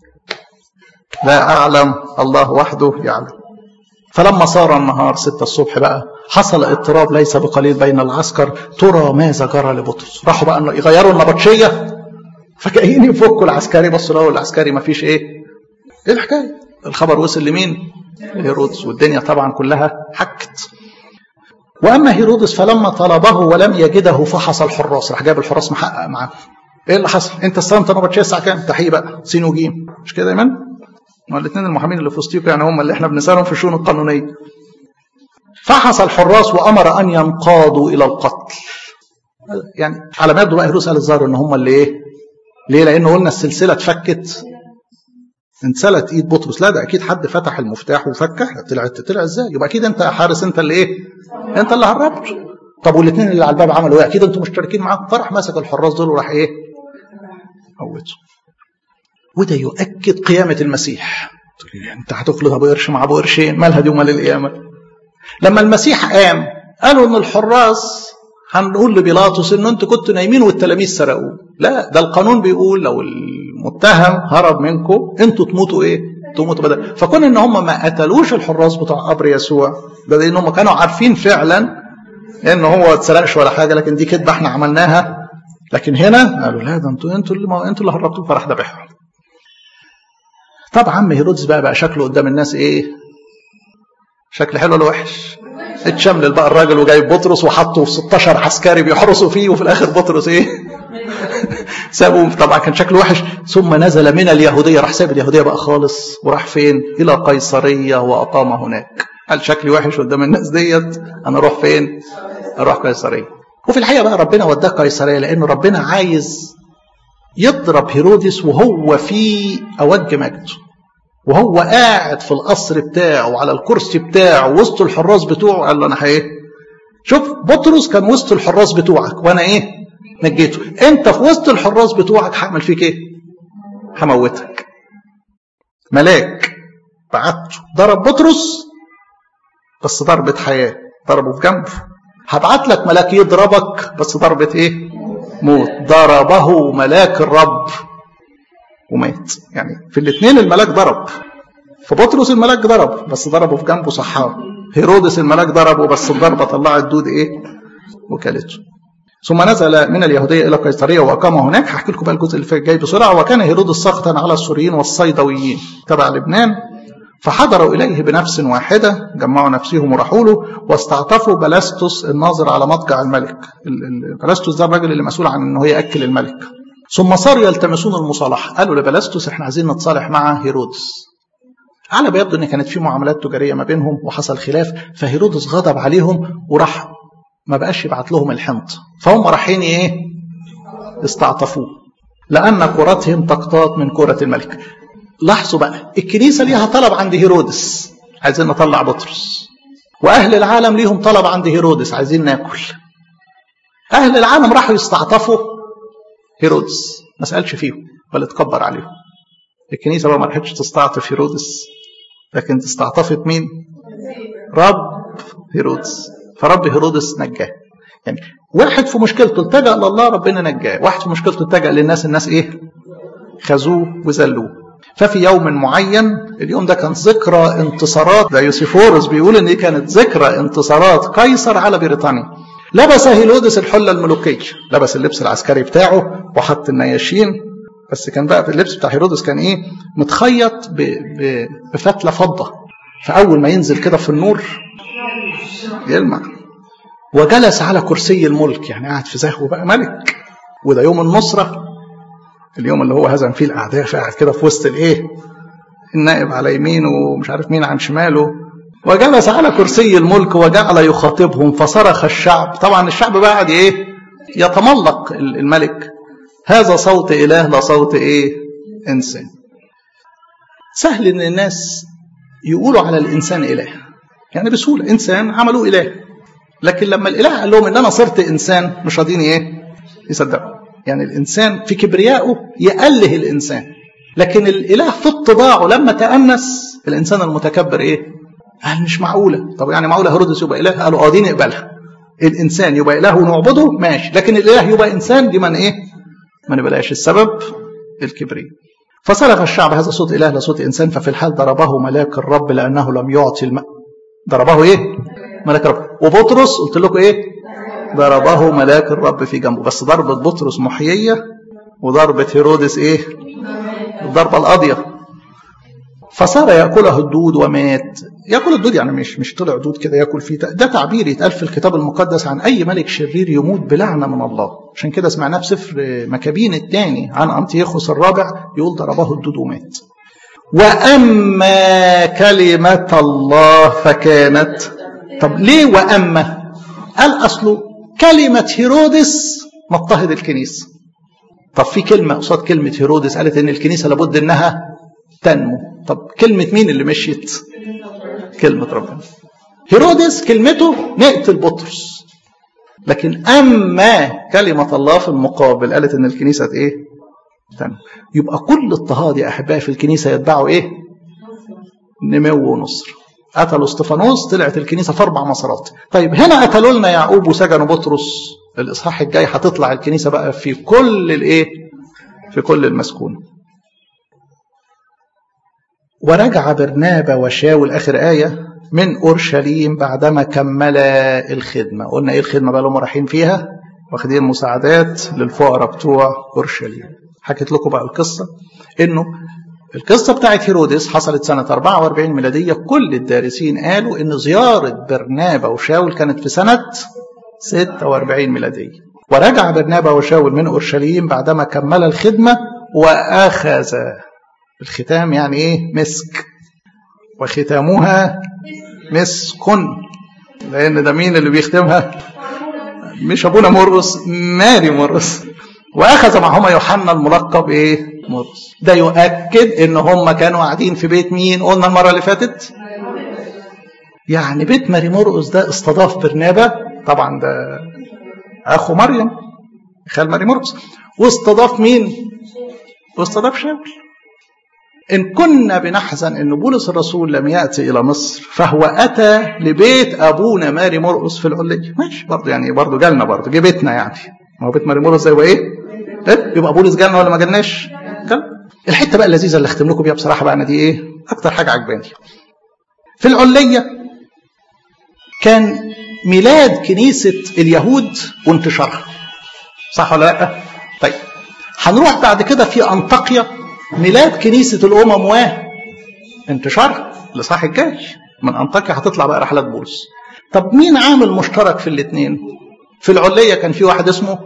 لا أعلم الله وحده يعلم فلما صار النهار ستة الصبح بقى حصل اضطراب ليس بقليل بين العسكر ترى ماذا جرى لبطرس راحوا بقى يغيروا النبطشية فجايين يفكوا العسكري بصوا لقوا العسكري ما فيش ايه ايه الحكايه الخبر وصل لمين هيرودس والدنيا طبعا كلها حكت واما هيرودس فلما طلبه ولم يجده فحص الحراس راح جاب الحراس محقق معاه ايه اللي حصل انت استلمت نبطشيه الساعه كام تحيه بقى سين وجيم مش كده يا ايمن ما الاثنين المحامين اللي في وسطيكم يعني هم اللي احنا بنسالهم في الشؤون القانونيه فحص الحراس وامر ان ينقادوا الى القتل يعني على ما يبدو بقى هيرودس قال الظاهر ان هم اللي ايه ليه لانه قلنا السلسله اتفكت انسلت ايد بطرس لا ده اكيد حد فتح المفتاح وفكها طلعت طلع ازاي يبقى اكيد انت يا حارس انت اللي ايه انت اللي هربت طب والاثنين اللي على الباب عملوا ايه اكيد انتوا مشتركين معاهم فراح مسك الحراس دول وراح ايه موته وده يؤكد قيامة المسيح انت هتخلط ابو قرش مع ابو قرشين مالها دي ومال القيامة لما المسيح قام قالوا ان الحراس هنقول لبيلاطس ان انتوا كنتوا نايمين والتلاميذ سرقوه لا ده القانون بيقول لو المتهم هرب منكم انتوا تموتوا ايه تموتوا بدل فكون ان هم ما قتلوش الحراس بتوع قبر يسوع ده لان هم كانوا عارفين فعلا ان هو ما اتسرقش ولا حاجه لكن دي كدبه احنا عملناها لكن هنا قالوا لا ده انتوا انتوا اللي انتوا اللي هربتوه فراح ذبحهم طبعا عم هيرودس بقى بقى شكله قدام الناس ايه شكل حلو ولا وحش اتشمل بقى الراجل وجايب بطرس وحطه في 16 عسكري بيحرسوا فيه وفي الاخر بطرس ايه سابه طبعا كان شكله وحش ثم نزل من اليهوديه راح ساب اليهوديه بقى خالص وراح فين الى قيصريه واقام هناك قال شكلي وحش قدام الناس ديت انا اروح فين اروح قيصريه وفي الحقيقه بقى ربنا وداه قيصريه لانه ربنا عايز يضرب هيرودس وهو في اوج مجده وهو قاعد في القصر بتاعه على الكرسي بتاعه وسط الحراس بتوعه قال له انا ايه شوف بطرس كان وسط الحراس بتوعك وانا ايه نجيته انت في وسط الحراس بتوعك هعمل فيك ايه هموتك ملاك بعته ضرب بطرس بس ضربة حياة ضربه في جنبه هبعت لك ملاك يضربك بس ضربة ايه موت ضربه ملاك الرب ومات يعني في الاثنين الملاك ضرب فبطرس الملاك ضرب بس ضربه في جنبه صحاه هيرودس الملاك ضربه بس الضربه طلعت دود ايه وكلته ثم نزل من اليهوديه الى قيصريه واقام هناك هحكي لكم بقى الجزء اللي جاي بسرعه وكان هيرودس سخطا على السوريين والصيدويين تبع لبنان فحضروا اليه بنفس واحده جمعوا نفسهم وراحوا له واستعطفوا بلاستوس الناظر على مضجع الملك بلاستوس ده الراجل اللي مسؤول عن انه ياكل الملك ثم صاروا يلتمسون المصالحة قالوا لبلاستوس احنا عايزين نتصالح مع هيرودس على ما يبدو ان كانت في معاملات تجاريه ما بينهم وحصل خلاف فهيرودس غضب عليهم وراح ما بقاش يبعت لهم الحنط فهم رايحين ايه استعطفوه لان كرتهم تقتات من كره الملك لاحظوا بقى الكنيسه ليها طلب عند هيرودس عايزين نطلع بطرس واهل العالم ليهم طلب عند هيرودس عايزين ناكل اهل العالم راحوا يستعطفوا هيرودس ما سالش فيهم بل اتكبر عليهم الكنيسه بقى ما راحتش تستعطف هيرودس لكن استعطفت مين رب هيرودس فرب هيرودس نجاه يعني واحد في مشكلته التجأ لله ربنا نجاه واحد في مشكلته التجأ للناس الناس ايه خذوه وذلوه ففي يوم معين اليوم ده كان ذكرى انتصارات ده يوسيفورس بيقول ان دي كانت ذكرى انتصارات قيصر على بريطانيا لبس هيرودس الحله الملوكيه لبس اللبس العسكري بتاعه وحط النياشين بس كان بقى اللبس بتاع هيرودس كان ايه متخيط ب... ب... بفتله فضه فاول ما ينزل كده في النور يلمع وجلس على كرسي الملك يعني قاعد في زهو بقى ملك وده يوم النصره اليوم اللي هو هزم فيه الاعداء فقاعد كده في وسط الايه النائب على يمينه ومش عارف مين عن شماله وجلس على كرسي الملك وجعل يخاطبهم فصرخ الشعب طبعا الشعب بقى قاعد ايه يتملق الملك هذا صوت اله لا صوت ايه انسان سهل ان الناس يقولوا على الانسان اله يعني بسهوله انسان عملوه اله لكن لما الاله قال لهم ان انا صرت انسان مش راضيين ايه يصدقوا يعني الانسان في كبريائه يأله الانسان لكن الاله في اتضاعه لما تأنس الانسان المتكبر ايه قال مش معقوله طب يعني معقوله هيرودس يبقى اله قالوا اه دي نقبلها الانسان يبقى اله ونعبده ماشي لكن الاله يبقى انسان دي من ايه ما نبلاش السبب الكبرياء فصرخ الشعب هذا صوت اله لصوت انسان ففي الحال ضربه ملاك الرب لانه لم يعطي الم... ضربه ايه ملاك الرب وبطرس قلت لكم ايه ضربه ملاك الرب في جنبه بس ضربة بطرس محيية وضربة هيرودس ايه الضربة القاضية فصار ياكله الدود ومات ياكل الدود يعني مش مش طلع دود كده ياكل فيه ده تعبير يتقال في الكتاب المقدس عن اي ملك شرير يموت بلعنه من الله عشان كده سمعناه في سفر مكابين الثاني عن انطيخوس الرابع يقول ضربه الدود ومات واما كلمه الله فكانت طب ليه واما قال اصله كلمه هيرودس مضطهد الكنيسه طب في كلمه قصاد كلمه هيرودس قالت ان الكنيسه لابد انها تنمو طب كلمة مين اللي مشيت كلمة ربنا هيرودس كلمته نقتل بطرس لكن أما كلمة الله في المقابل قالت إن الكنيسة إيه تنمو يبقى كل اضطهاد يا أحبائي في الكنيسة يتبعوا إيه نمو ونصر قتلوا استفانوس طلعت الكنيسة في أربع مسارات طيب هنا قتلوا لنا يعقوب وسجنوا بطرس الإصحاح الجاي هتطلع الكنيسة بقى في كل الإيه في كل المسكون ورجع برنابا وشاول آخر آية من أورشليم بعدما كملا الخدمة قلنا إيه الخدمة بقى لهم رايحين فيها واخدين مساعدات للفقراء بتوع أورشليم حكيت لكم بقى القصة إنه القصة بتاعت هيرودس حصلت سنة 44 ميلادية كل الدارسين قالوا إن زيارة برنابا وشاول كانت في سنة 46 ميلادية ورجع برنابا وشاول من أورشليم بعدما كمل الخدمة وأخذ الختام يعني ايه مسك وختامها مسك لان ده مين اللي بيختمها مش ابونا مرقس ماري مرقس واخذ معهما يوحنا الملقب ايه مرقس ده يؤكد ان هم كانوا قاعدين في بيت مين قلنا المره اللي فاتت يعني بيت ماري مرقس ده استضاف برنابا طبعا ده اخو مريم خال ماري مرقس واستضاف مين واستضاف شاول إن كنا بنحزن أن بولس الرسول لم يأتي إلى مصر فهو أتى لبيت أبونا ماري مرقس في العلية ماشي برضه يعني برضه جالنا برضه جه بيتنا يعني ما هو بيت ماري مرقس زي إيه؟ إيه؟ يبقى بولس جالنا ولا ما جالناش؟ جال الحتة بقى اللذيذة اللي أختم لكم بيها بصراحة بقى أنا دي إيه؟ أكتر حاجة عجباني في العلية كان ميلاد كنيسة اليهود وانتشارها صح ولا لأ؟ طيب هنروح بعد كده في أنطاكيا ميلاد كنيسة الأمم وانتشار الإصحاح الجاي من أنطاكيا هتطلع بقى رحلات بولس طب مين عامل مشترك في الاثنين في العلية كان في واحد اسمه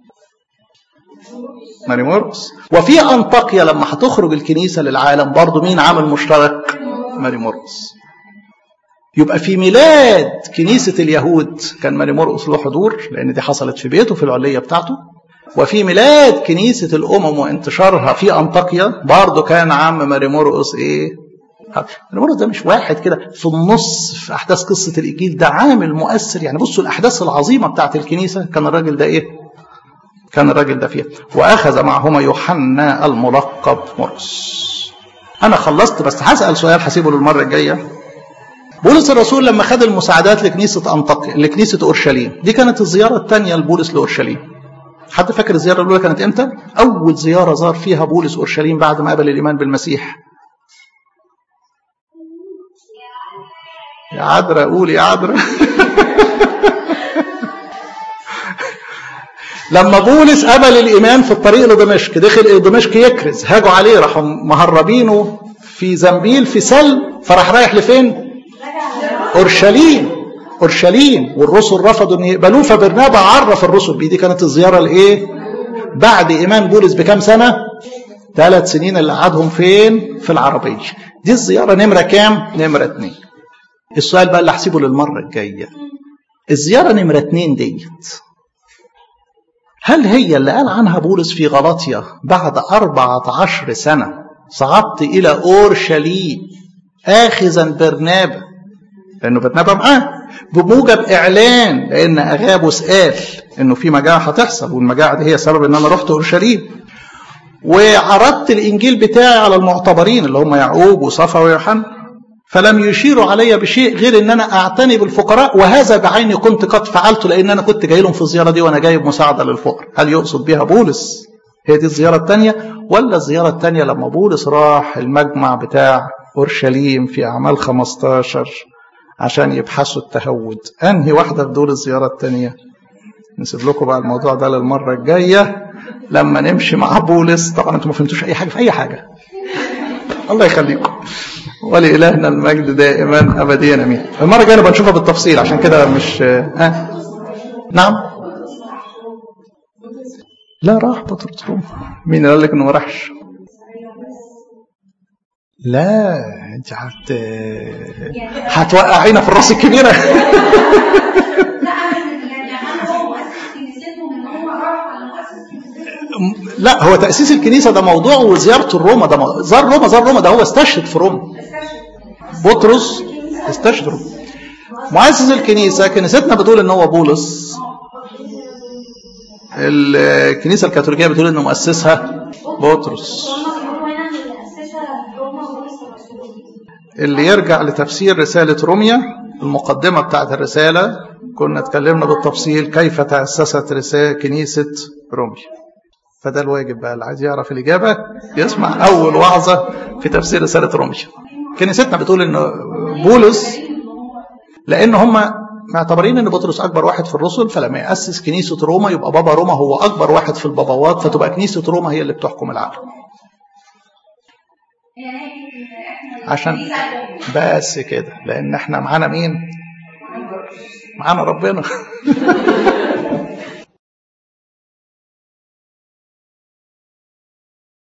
ماري مورقس وفي أنطاكيا لما هتخرج الكنيسة للعالم برضه مين عامل مشترك ماري مورقس يبقى في ميلاد كنيسة اليهود كان ماري مرقس له حضور لأن دي حصلت في بيته في العلية بتاعته وفي ميلاد كنيسة الأمم وانتشارها في أنطاكيا برضه كان عم ماري مرقس إيه؟ ماري مرقس ده مش واحد كده في النص في أحداث قصة الإنجيل ده عامل مؤثر يعني بصوا الأحداث العظيمة بتاعت الكنيسة كان الراجل ده إيه؟ كان الراجل ده فيها وأخذ معهما يوحنا الملقب مرقس أنا خلصت بس هسأل سؤال هسيبه للمرة الجاية بولس الرسول لما خد المساعدات لكنيسة أنطاكيا لكنيسة أورشليم دي كانت الزيارة الثانية لبولس لأورشليم حد فاكر الزيارة الأولى كانت إمتى؟ أول زيارة زار فيها بولس أورشليم بعد ما قبل الإيمان بالمسيح يا عذرا قول يا عذرا لما بولس قبل الايمان في الطريق لدمشق دخل دمشق يكرز هاجوا عليه راحوا مهربينه في زنبيل في سل فراح رايح لفين اورشليم اورشليم والرسل رفضوا ان يقبلوه فبرنابا عرف الرسل بيه دي كانت الزياره الايه بعد ايمان بولس بكام سنه ثلاث سنين اللي قعدهم فين في العربيه دي الزياره نمره كام نمره اتنين السؤال بقى اللي هحسبه للمره الجايه الزياره نمره اتنين ديت هل هي اللي قال عنها بولس في غلطية بعد أربعة عشر سنة صعدت إلى أورشليم آخذا برنابا لأنه برنابا معاه بموجب إعلان لأن أغابوس قال إنه في مجاعة هتحصل والمجاعة دي هي سبب إن أنا رحت أورشليم وعرضت الإنجيل بتاعي على المعتبرين اللي هم يعقوب وصفا ويوحنا فلم يشيروا علي بشيء غير ان انا اعتني بالفقراء وهذا بعيني كنت قد فعلته لان انا كنت جاي لهم في الزياره دي وانا جايب مساعده للفقراء هل يقصد بها بولس هي دي الزياره الثانيه ولا الزياره الثانيه لما بولس راح المجمع بتاع اورشليم في اعمال 15 عشان يبحثوا التهود انهي واحده في دول الزياره الثانيه نسيب لكم بقى الموضوع ده للمره الجايه لما نمشي مع بولس طبعا انتم ما فهمتوش اي حاجه في اي حاجه الله يخليكم ولإلهنا المجد دائما أبديا أمين المرة الجاية نبقى نشوفها بالتفصيل عشان كده مش ها نعم لا راح بطرس روما مين اللي قال لك انه ما راحش لا انت هت هتوقعينا في الراس الكبيره لا هو تأسيس الكنيسة ده موضوع وزيارة الروما ده مو... زار روما زار روما ده هو استشهد في روما بطرس استشهد روما مؤسس الكنيسة كنيستنا بتقول ان هو بولس الكنيسة الكاثوليكية بتقول انه مؤسسها بطرس اللي يرجع لتفسير رسالة روميا المقدمة بتاعت الرسالة كنا اتكلمنا بالتفصيل كيف تأسست رسالة كنيسة روميا فده الواجب بقى اللي عايز يعرف الإجابة يسمع أول وعظة في تفسير رسالة روميا كنيستنا بتقول إن بولس لأن هم معتبرين إن بطرس أكبر واحد في الرسل فلما يأسس كنيسة روما يبقى بابا روما هو أكبر واحد في البابوات فتبقى كنيسة روما هي اللي بتحكم العالم عشان بس كده لأن احنا معانا مين؟ معانا ربنا